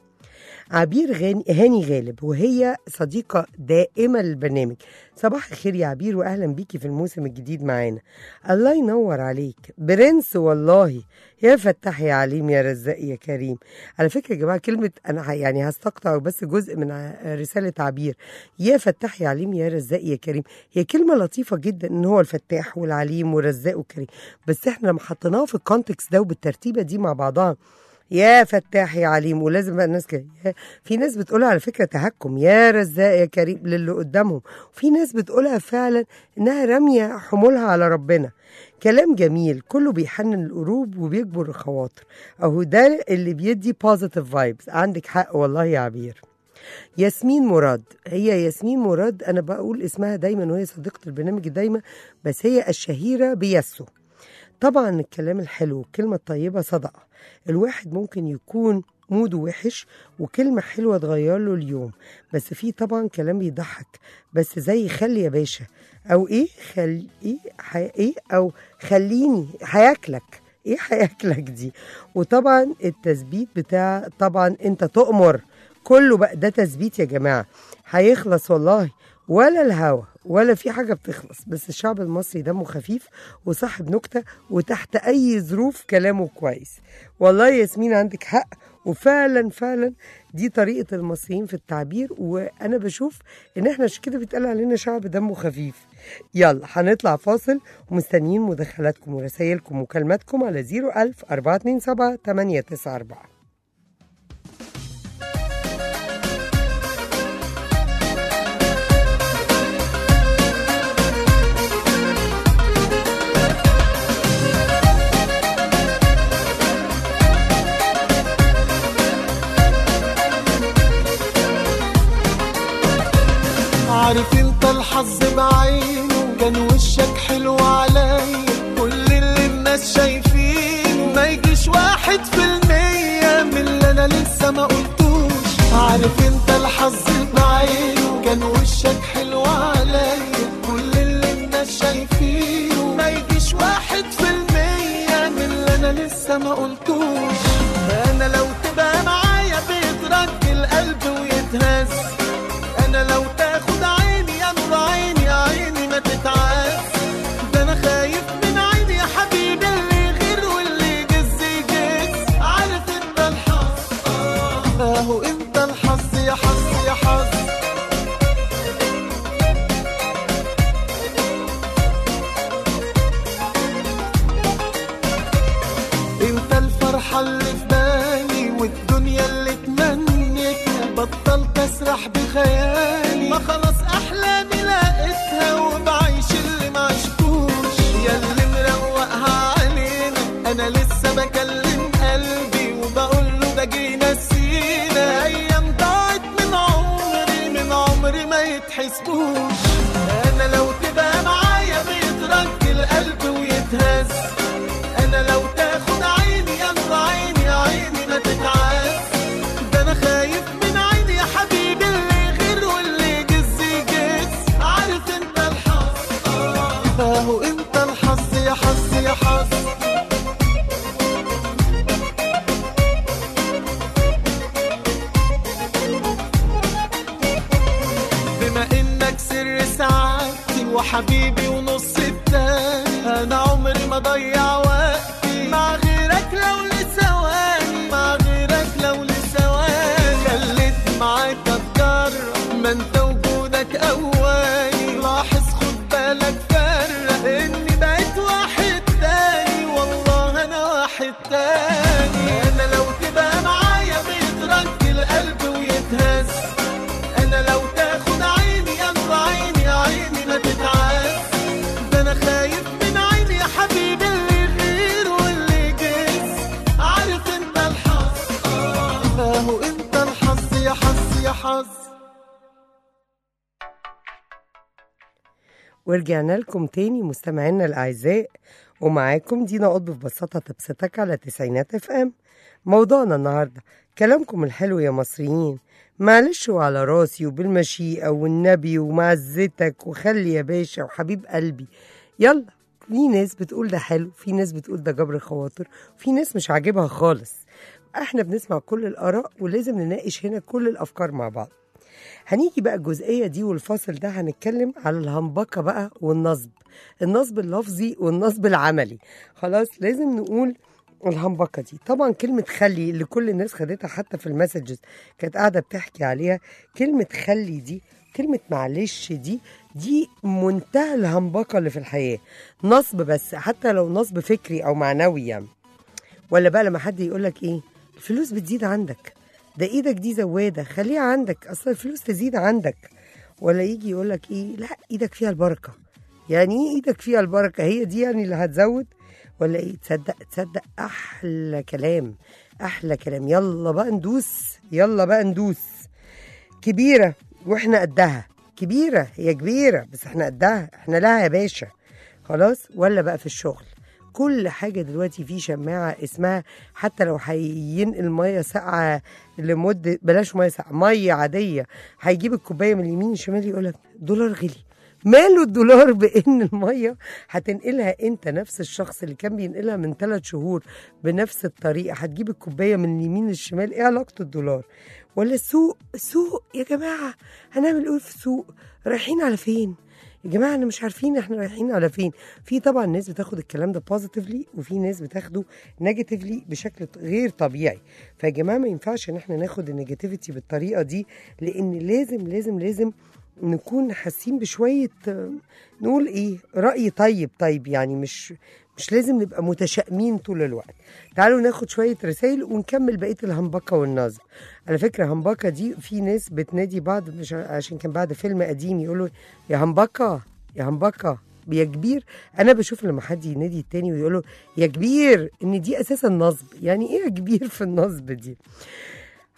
عبير غاني هاني غالب وهي صديقة دائمة للبرنامج صباح الخير يا عبير وأهلا بيكي في الموسم الجديد معانا الله ينور عليك برنس والله يا فتح يا عليم يا رزاق يا كريم على فكرة يا جماعة كلمة أنا ه- يعني هستقطع بس جزء من ع- رسالة عبير يا فتح يا عليم يا رزاق يا كريم هي كلمة لطيفة جدا إن هو الفتاح والعليم والرزاق والكريم بس إحنا لما حطيناها في الكونتكست ده وبالترتيبة دي مع بعضها يا فتاح يا عليم ولازم بقى الناس كده يا- في ناس بتقولها على فكره تهكم يا رزاق يا كريم للي قدامهم وفي ناس بتقولها فعلا انها راميه حمولها على ربنا كلام جميل كله بيحنن القلوب وبيجبر الخواطر اهو ده اللي بيدي بوزيتيف فايبس عندك حق والله يا عبير ياسمين مراد هي ياسمين مراد انا بقول اسمها دايما وهي صديقه البرنامج دايما بس هي الشهيره بيسو طبعا الكلام الحلو والكلمة الطيبة صدقة الواحد ممكن يكون موده وحش وكلمة حلوة تغير له اليوم بس في طبعا كلام بيضحك بس زي خلي يا باشا او ايه خل ايه حي... ايه او خليني هياكلك ايه هياكلك دي وطبعا التثبيت بتاع طبعا انت تؤمر كله بقى ده تثبيت يا جماعة هيخلص والله ولا الهوا ولا في حاجة بتخلص بس الشعب المصري دمه خفيف وصاحب نكتة وتحت أي ظروف كلامه كويس والله يا ياسمين عندك حق وفعلا فعلا دي طريقة المصريين في التعبير وأنا بشوف إن إحنا عشان كده بيتقال علينا شعب دمه خفيف يلا هنطلع فاصل ومستنيين مداخلاتكم ورسائلكم ومكالماتكم على 01000 427 894 عارف انت الحظ بعينه كان وشك حلو عليا كل اللي الناس شايفينه ما يجيش واحد في المية من اللي انا لسه ما قلتوش عارف انت الحظ بعينه كان وشك حلو عليا كل اللي الناس شايفينه ما يجيش واحد في المية من اللي انا لسه ما قلتوش انا لو تبقى معايا بيترك القلب ويتهز انا لو تاخد عيني يا نور عيني يا عيني ما تتعز ده انا خايف من عيني يا حبيبي اللي غير واللي يجز يجز عارف انت الحظ آه، اهو انت الحظ يا حظ يا حظ انت الفرحة اللي في بالي والدنيا اللي تمنيتها بطلت اسرح بخيالي ما خلاص احلامي لقيتها وبعيش اللي ما عشتوش يا اللي مروقها علينا انا لسه بكلم قلبي وبقول له ده جينا سينا ايام ضاعت من عمري من عمري ما يتحسبوش انا لو تبقى معايا بيترك القلب ويتهز انا لو تاخد عيني يا نور عيني يا عيني ما تتعز ده انا خايف من عيني يا حبيبي اللي غير واللي يجز يجز عارف انت الحظ آه، اهو انت الحظ يا حظ يا حظ بما انك سر سعادتي وحبيبي ونص التاني انا عمري ما ضيع وقتي مع غيرك لو لثواني مع غيرك لو لثواني خليت معاك اتجرب ما انت وجودك اواني لاحظ خد بالك فرق اني بقيت واحد تاني والله انا واحد تاني انا لو تبقى معايا بيترك القلب ويتهز انا لو تاخد عيني يا نور عيني يا عيني ما تتعز ده انا خايف من عيني يا حبيبي اللي غير واللي جز عارف انت الحظ آه، اهو انت الحظ يا حظ يا حظ ورجعنا لكم تاني مستمعينا الأعزاء ومعاكم دينا قطب في بساطة تبسطك على تسعينات اف ام موضوعنا النهاردة كلامكم الحلو يا مصريين معلش وعلى راسي وبالمشيئة والنبي ومعزتك وخلي يا باشا وحبيب قلبي يلا في ناس بتقول ده حلو في ناس بتقول ده جبر خواطر في ناس مش عاجبها خالص احنا بنسمع كل الآراء ولازم نناقش هنا كل الأفكار مع بعض هنيجي بقى الجزئية دي والفاصل ده هنتكلم على الهمبكة بقى والنصب النصب اللفظي والنصب العملي خلاص لازم نقول الهمبكة دي طبعا كلمة خلي اللي كل الناس خدتها حتى في المسجز كانت قاعدة بتحكي عليها كلمة خلي دي كلمة معلش دي دي منتهى الهمبكة اللي في الحياة نصب بس حتى لو نصب فكري أو معنوي يعني ولا بقى لما حد يقول لك ايه الفلوس بتزيد عندك ده ايدك دي زواده خليها عندك اصل الفلوس تزيد عندك ولا يجي يقول لك ايه لا ايدك فيها البركه يعني ايه ايدك فيها البركه هي دي يعني اللي هتزود ولا ايه تصدق تصدق احلى كلام احلى كلام يلا بقى ندوس يلا بقى ندوس كبيره واحنا قدها كبيره هي كبيره بس احنا قدها احنا لها يا باشا خلاص ولا بقى في الشغل كل حاجة دلوقتي في شماعة اسمها حتى لو هينقل مية ساقعة لمدة بلاش مية ساقعة مية عادية هيجيب الكوباية من اليمين الشمال يقولك دولار غلي ماله الدولار بان الميه هتنقلها انت نفس الشخص اللي كان بينقلها من ثلاث شهور بنفس الطريقه هتجيب الكوبايه من اليمين للشمال ايه علاقه الدولار ولا السوق السوق يا جماعه هنعمل ايه في السوق رايحين على فين يا جماعه احنا مش عارفين احنا رايحين على فين في طبعا ناس بتاخد الكلام ده بوزيتيفلي وفي ناس بتاخده نيجاتيفلي بشكل غير طبيعي فيا جماعه ما ينفعش ان احنا ناخد النيجاتيفيتي بالطريقه دي لان لازم لازم لازم نكون حاسين بشويه آه، نقول ايه راي طيب طيب يعني مش مش لازم نبقى متشائمين طول الوقت تعالوا ناخد شويه رسائل ونكمل بقيه الهمبكه والنصب على فكره همبكه دي في ناس بتنادي بعض مش ع- عشان كان بعد فيلم قديم يقولوا يا همبكه يا همبكه يا كبير انا بشوف لما حد ينادي التاني ويقول له يا كبير ان دي اساسا نصب يعني ايه يا كبير في النصب دي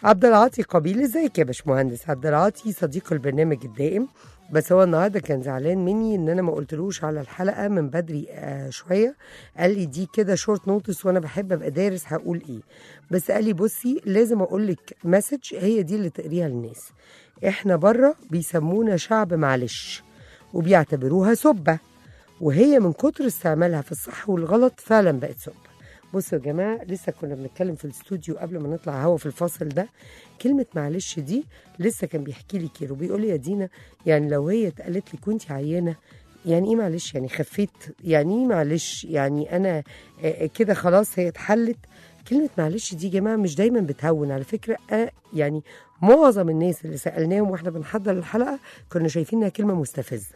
عبد العاطي قبيل ازيك يا باشمهندس عبد العاطي صديق البرنامج الدائم بس هو النهارده كان زعلان مني ان انا ما قلتلوش على الحلقه من بدري آه شويه قال لي دي كده شورت نوتس وانا بحب ابقى دارس هقول ايه بس قال لي بصي لازم اقول لك مسج هي دي اللي تقريها للناس احنا بره بيسمونا شعب معلش وبيعتبروها سبه وهي من كتر استعمالها في الصح والغلط فعلا بقت سبه بصوا يا جماعه لسه كنا بنتكلم في الاستوديو قبل ما نطلع هوا في الفاصل ده كلمه معلش دي لسه كان بيحكي لي كيرو بيقول لي يا دينا يعني لو هي اتقالت لي كنت عيانه يعني ايه معلش يعني خفيت يعني ايه معلش يعني انا آه، كده خلاص هي اتحلت كلمة معلش دي يا جماعة مش دايما بتهون على فكرة آه يعني معظم الناس اللي سألناهم واحنا بنحضر الحلقة كنا شايفين انها كلمة مستفزة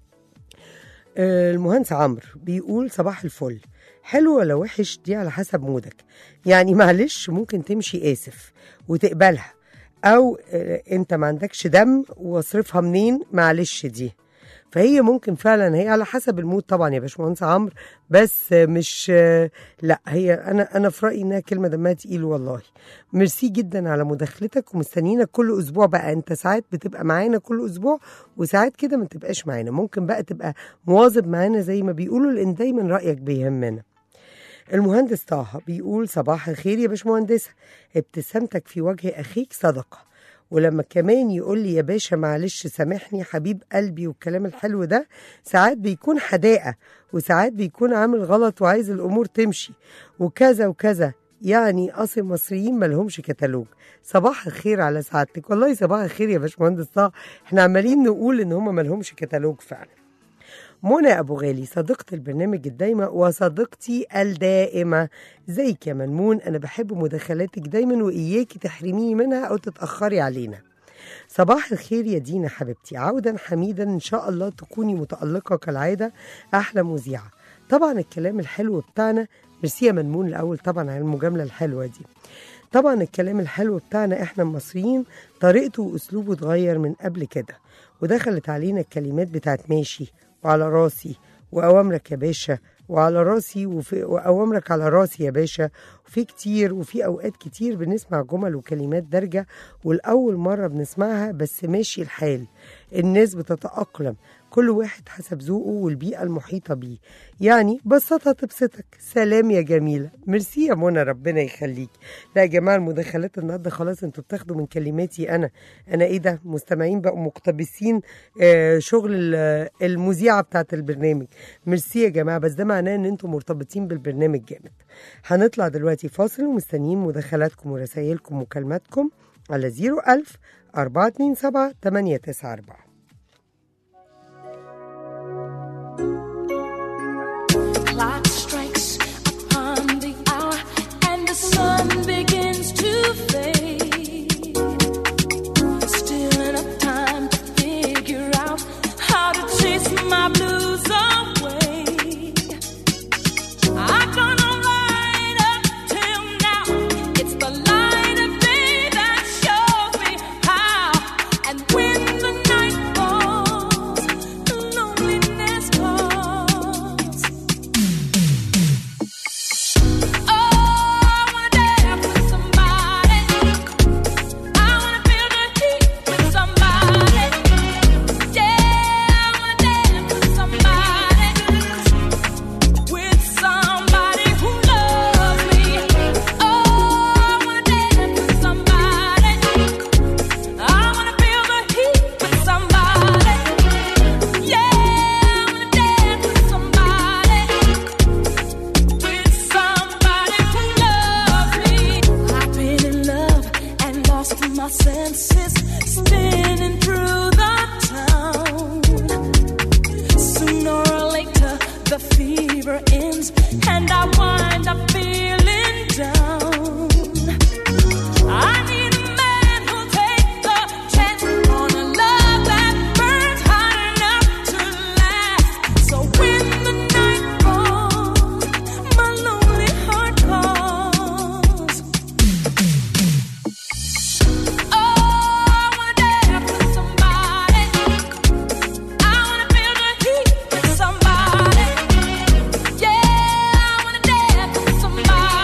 آه، المهندس عمرو بيقول صباح الفل حلو ولا وحش دي على حسب مودك يعني معلش ممكن تمشي آسف وتقبلها أو آه، أنت ما عندكش دم واصرفها منين معلش دي فهي ممكن فعلا هي على حسب المود طبعا يا باشمهندس عمرو بس آه، مش آه، لا هي انا انا في رايي انها كلمه دمها تقيل والله ميرسي جدا على مداخلتك ومستنيينك كل اسبوع بقى انت ساعات بتبقى معانا كل اسبوع وساعات كده ما تبقاش معانا ممكن بقى تبقى مواظب معانا زي ما بيقولوا لان دايما رايك بيهمنا المهندس طه بيقول صباح الخير يا باشمهندسة ابتسامتك في وجه أخيك صدقة ولما كمان يقول لي يا باشا معلش سامحني حبيب قلبي والكلام الحلو ده ساعات بيكون حداقة وساعات بيكون عامل غلط وعايز الأمور تمشي وكذا وكذا يعني أصل المصريين ملهمش كتالوج صباح الخير على سعادتك والله صباح الخير يا باشمهندس طه احنا عمالين نقول ان هم ملهمش كتالوج فعلا منى أبو غالي صديقة البرنامج الدايمة وصديقتي الدائمة زيك يا منمون أنا بحب مداخلاتك دايما وإياكي تحرميني منها أو تتأخري علينا صباح الخير يا دينا حبيبتي عودا حميدا إن شاء الله تكوني متألقة كالعادة أحلى مذيعة طبعا الكلام الحلو بتاعنا ميرسي يا منمون الأول طبعا على المجاملة الحلوة دي طبعا الكلام الحلو بتاعنا احنا المصريين طريقته واسلوبه اتغير من قبل كده ودخلت علينا الكلمات بتاعت ماشي وعلى راسي واوامرك يا باشا وعلى راسي وفي واوامرك على راسي يا باشا وفي كتير وفي اوقات كتير بنسمع جمل وكلمات دارجه والاول مره بنسمعها بس ماشي الحال الناس بتتاقلم كل واحد حسب ذوقه والبيئه المحيطه بيه يعني بسطها تبسطك سلام يا جميله ميرسي يا منى ربنا يخليك لا يا جماعه المداخلات النهارده خلاص انتوا بتاخدوا من كلماتي انا انا ايه ده مستمعين بقوا مقتبسين آه شغل ال- المذيعه بتاعت البرنامج ميرسي يا جماعه بس ده معناه ان انتوا مرتبطين بالبرنامج جامد هنطلع دلوقتي فاصل ومستنيين مداخلاتكم ورسائلكم ومكالماتكم على 01000 427 894 clock strikes upon the hour and the sun begins to fade. Still enough time to figure out how to chase my blues away. I've gone all right up till now. It's the light of day that shows me how. And when the night falls, loneliness calls. with somebody who loves me. I've been in love and lost my senses, spinning through the town. Sooner or later, the fever ends, and I wind up feeling down. I need a man who'll take the chance on a love that burns hot enough to last. So when the night falls, my lonely heart calls. Oh, I wanna dance with somebody. I wanna feel the heat with somebody. Yeah, I wanna dance with somebody.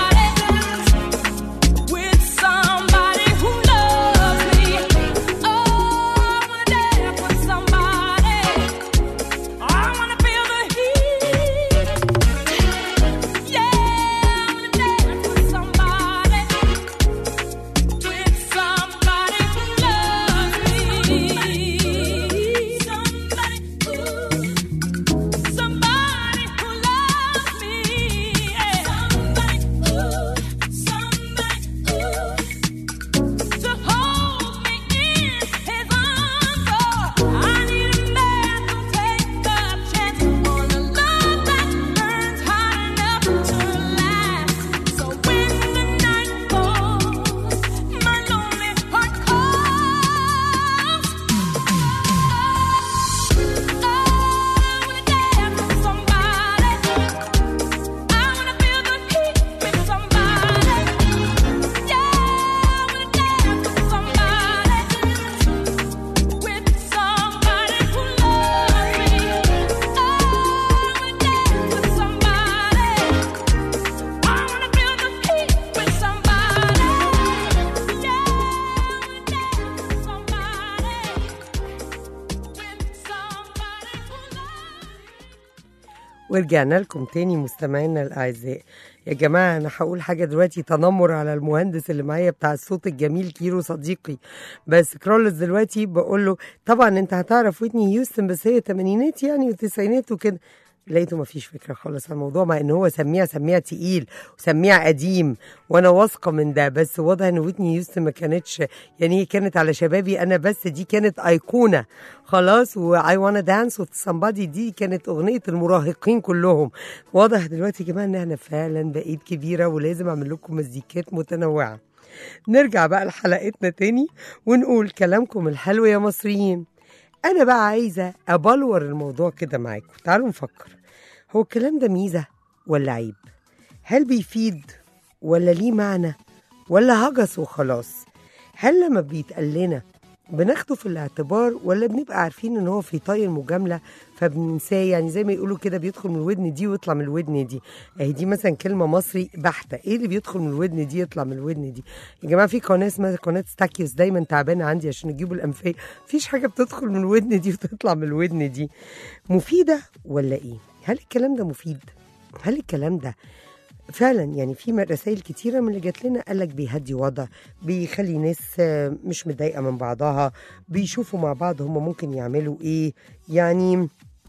ورجعنا لكم تاني مستمعينا الاعزاء يا جماعه انا هقول حاجه دلوقتي تنمر على المهندس اللي معايا بتاع الصوت الجميل كيرو صديقي بس كرولز دلوقتي بقول له طبعا انت هتعرف ويتني هيوستن بس هي تمانينات يعني وتسعينات وكده لقيته مفيش فكره خالص عن الموضوع مع ان هو سميع سميع تقيل وسميع قديم وانا واثقه من ده بس واضح ان ويتني هيوستن ما كانتش يعني هي كانت على شبابي انا بس دي كانت ايقونه خلاص واي وانا دانس وذ somebody دي كانت اغنيه المراهقين كلهم واضح دلوقتي يا جماعه ان احنا فعلا بقيت كبيره ولازم اعمل لكم مزيكات متنوعه نرجع بقى لحلقتنا تاني ونقول كلامكم الحلو يا مصريين انا بقى عايزه ابلور الموضوع كده معاكم تعالوا نفكر هو الكلام ده ميزه ولا عيب هل بيفيد ولا ليه معنى ولا هجس وخلاص هل لما بيتقال لنا بناخده في الاعتبار ولا بنبقى عارفين ان هو في طي المجامله فبننساه يعني زي ما يقولوا كده بيدخل من الودن دي ويطلع من الودن دي اهي دي مثلا كلمه مصري بحته ايه اللي بيدخل من الودن دي يطلع من الودن دي يا جماعه في قناه اسمها قناه ستاكيوس دايما تعبانه عندي عشان يجيبوا الانفيه مفيش حاجه بتدخل من الودن دي وتطلع من الودن دي مفيده ولا ايه هل الكلام ده مفيد هل الكلام ده فعلا يعني في رسائل كتيره من اللي جات لنا قال لك بيهدي وضع بيخلي ناس آه، مش متضايقه من بعضها بيشوفوا مع بعض هم ممكن يعملوا ايه يعني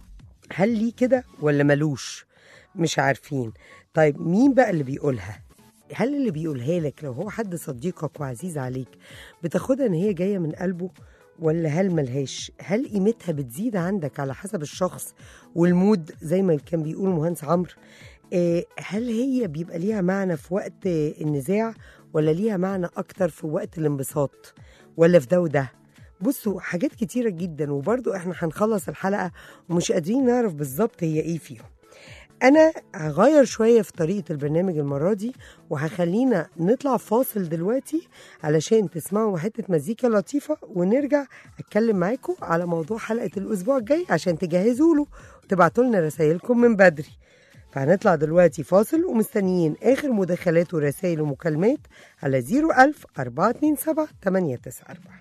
هل ليه كده ولا ملوش مش عارفين طيب مين بقى اللي بيقولها هل اللي بيقولها لك لو هو حد صديقك وعزيز عليك بتاخدها ان هي جايه من قلبه ولا هل ملهاش هل قيمتها بتزيد عندك على حسب الشخص والمود زي ما كان بيقول مهندس عمرو آه، هل هي بيبقى ليها معنى في وقت آه، النزاع ولا ليها معنى اكتر في وقت الانبساط ولا في ده وده بصوا حاجات كتيرة جدا وبرضو احنا هنخلص الحلقة ومش قادرين نعرف بالظبط هي ايه فيهم انا هغير شوية في طريقة البرنامج المرة دي وهخلينا نطلع فاصل دلوقتي علشان تسمعوا حتة مزيكا لطيفة ونرجع اتكلم معاكم على موضوع حلقة الاسبوع الجاي عشان تجهزوا له وتبعتوا لنا رسائلكم من بدري فهنطلع دلوقتي فاصل ومستنيين اخر مداخلات ورسائل ومكالمات على 01000 427 894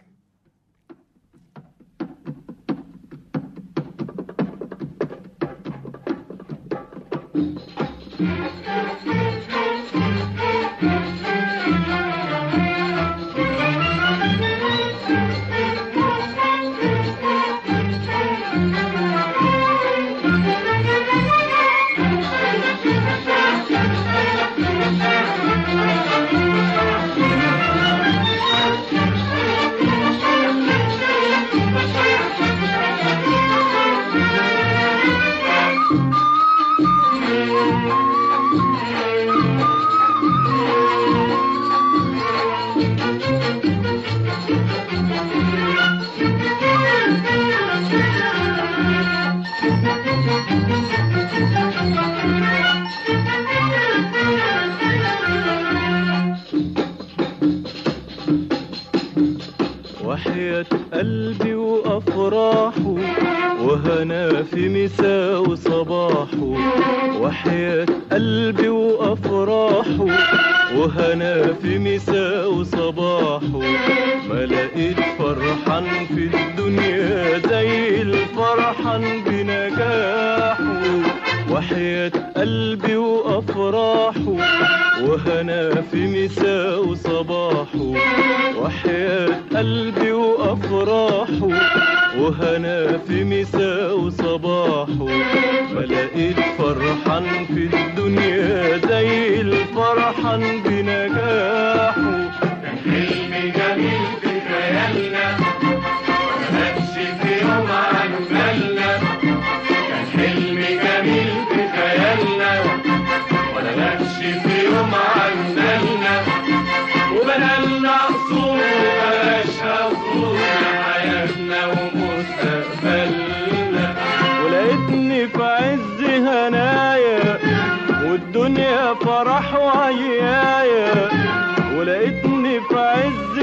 وحياة قلبي وأفراحه وهنا في مساء وصباحه وحياة قلبي وأفراحه وهنا في مساء وصباحه ما لقيت فرحان في الدنيا زي الفرحان بنجاحه وحياة قلبي وأفراحه وهنا في مساء وصباحه وحياة قلبي وأفراحه وهنا في مساء وصباحه ما لقيت فرحان في الدنيا زي الفرحان بنجاحه كان حلم جميل في خيالنا ماتش في يوم عن بالنا كان حلم جميل في خيالنا ولا ماتش في يوم عن بالنا وبنالنا قصور وبلاش قصور حياتنا ومستقبلنا ولقيتني في عز هنايا والدنيا فرح وعيايا ولقيتني في عز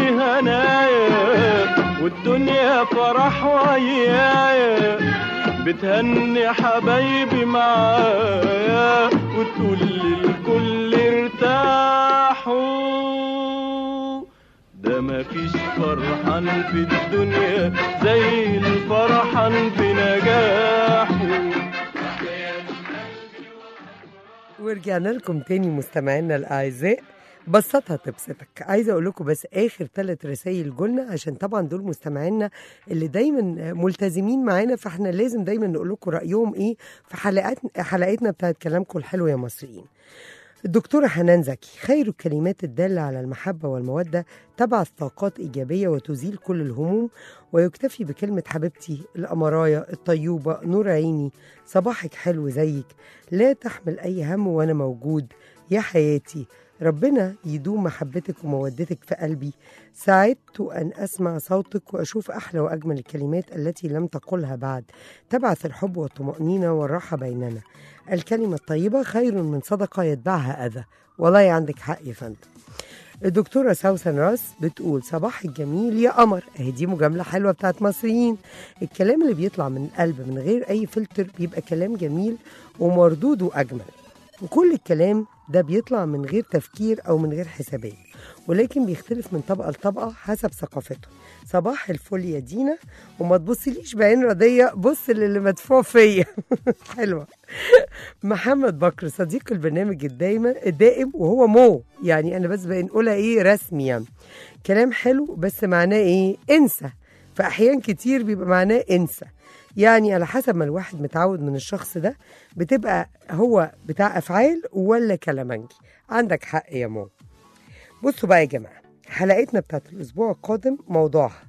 هنايا والدنيا فرح وعيايا بتهني حبايبي معايا وتقول للكل ارتاحوا ده مفيش فرحان في الدنيا زي الفرحان بنجاحه ورجعنا لكم تاني مستمعينا الاعزاء بسطها تبسطك عايزه اقول لكم بس اخر ثلاث رسائل جولنا عشان طبعا دول مستمعينا اللي دايما ملتزمين معانا فاحنا لازم دايما نقول لكم رايهم ايه في حلقات حلقتنا بتاعت كلامكم الحلو يا مصريين الدكتورة حنان زكي خير الكلمات الدالة على المحبة والمودة تبعث طاقات إيجابية وتزيل كل الهموم ويكتفي بكلمة حبيبتي الأمراية الطيوبة نور عيني صباحك حلو زيك لا تحمل أي هم وأنا موجود يا حياتي ربنا يدوم محبتك ومودتك في قلبي سعدت أن أسمع صوتك وأشوف أحلى وأجمل الكلمات التي لم تقلها بعد تبعث الحب والطمأنينة والراحة بيننا الكلمة الطيبة خير من صدقة يتبعها أذى والله عندك حق يا فندم الدكتورة سوسن راس بتقول صباح الجميل يا قمر اهي دي مجاملة حلوة بتاعت مصريين الكلام اللي بيطلع من القلب من غير أي فلتر بيبقى كلام جميل ومردوده أجمل وكل الكلام ده بيطلع من غير تفكير أو من غير حسابات ولكن بيختلف من طبقة لطبقة حسب ثقافته صباح الفل يا دينا وما تبصليش بعين رضية بص للي مدفوع فيا حلوة محمد بكر صديق البرنامج الدايما الدائم وهو مو يعني انا بس بنقولها ايه رسمي يعني كلام حلو بس معناه ايه انسى فاحيان كتير بيبقى معناه انسى يعني على حسب ما الواحد متعود من الشخص ده بتبقى هو بتاع افعال ولا كلامنجي عندك حق يا مو بصوا بقى يا جماعه حلقتنا بتاعت الاسبوع القادم موضوعها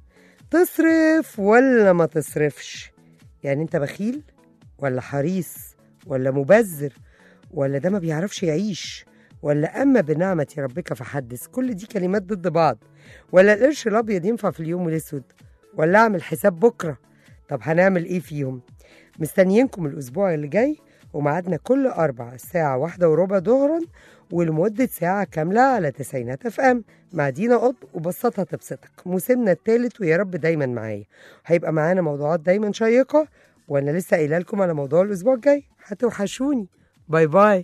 تصرف ولا ما تصرفش يعني انت بخيل ولا حريص ولا مبذر ولا ده ما بيعرفش يعيش ولا أما بنعمة ربك فحدث كل دي كلمات ضد بعض ولا القرش الأبيض ينفع في اليوم الأسود ولا أعمل حساب بكرة طب هنعمل إيه فيهم مستنيينكم الأسبوع اللي جاي وميعادنا كل أربع الساعة واحدة وربع ظهرا ولمدة ساعة كاملة على تسعينات اف ام مع دينا قطب وبسطها تبسطك موسمنا الثالث ويا رب دايما معايا هيبقى معانا موضوعات دايما شيقة وانا لسه قايله لكم على موضوع الاسبوع الجاي هتوحشوني باي باي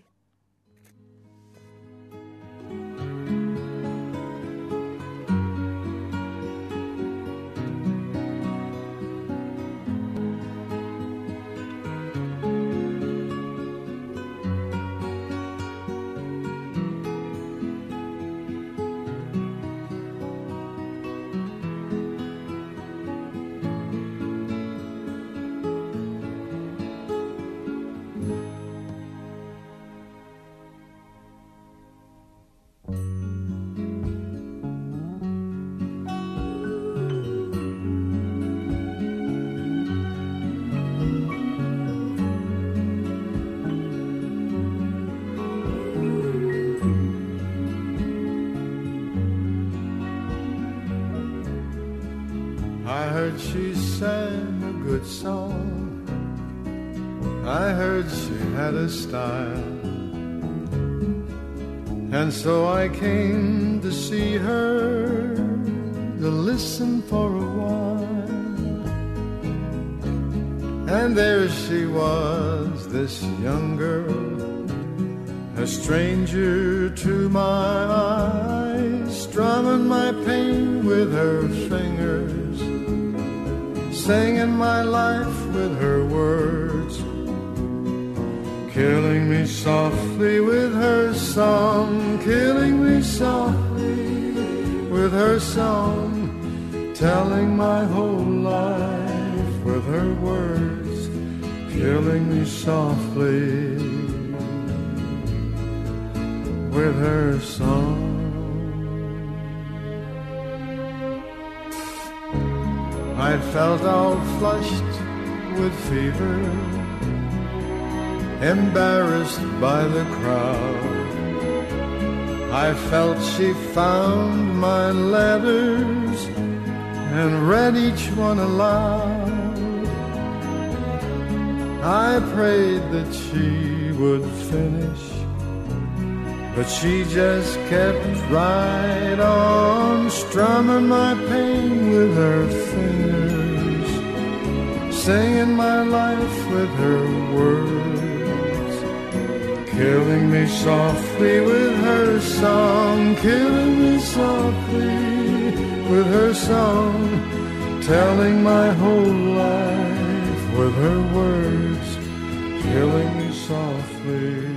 I heard she sang a good song. I heard she had a style. And so I came to see her, to listen for a while. And there she was, this young girl, a stranger to my eyes, strumming my pain with her fingers, singing my life with her words, killing me softly with her song, killing me softly with her song, telling my whole life with her words, killing me softly with her song. I felt all flushed with fever, embarrassed by the crowd. I felt she found my letters and read each one aloud. I prayed that she would finish. But she just kept right on strumming my pain with her fingers, singing my life with her words, killing me softly with her song, killing me softly with her song, telling my whole life with her words, killing me softly.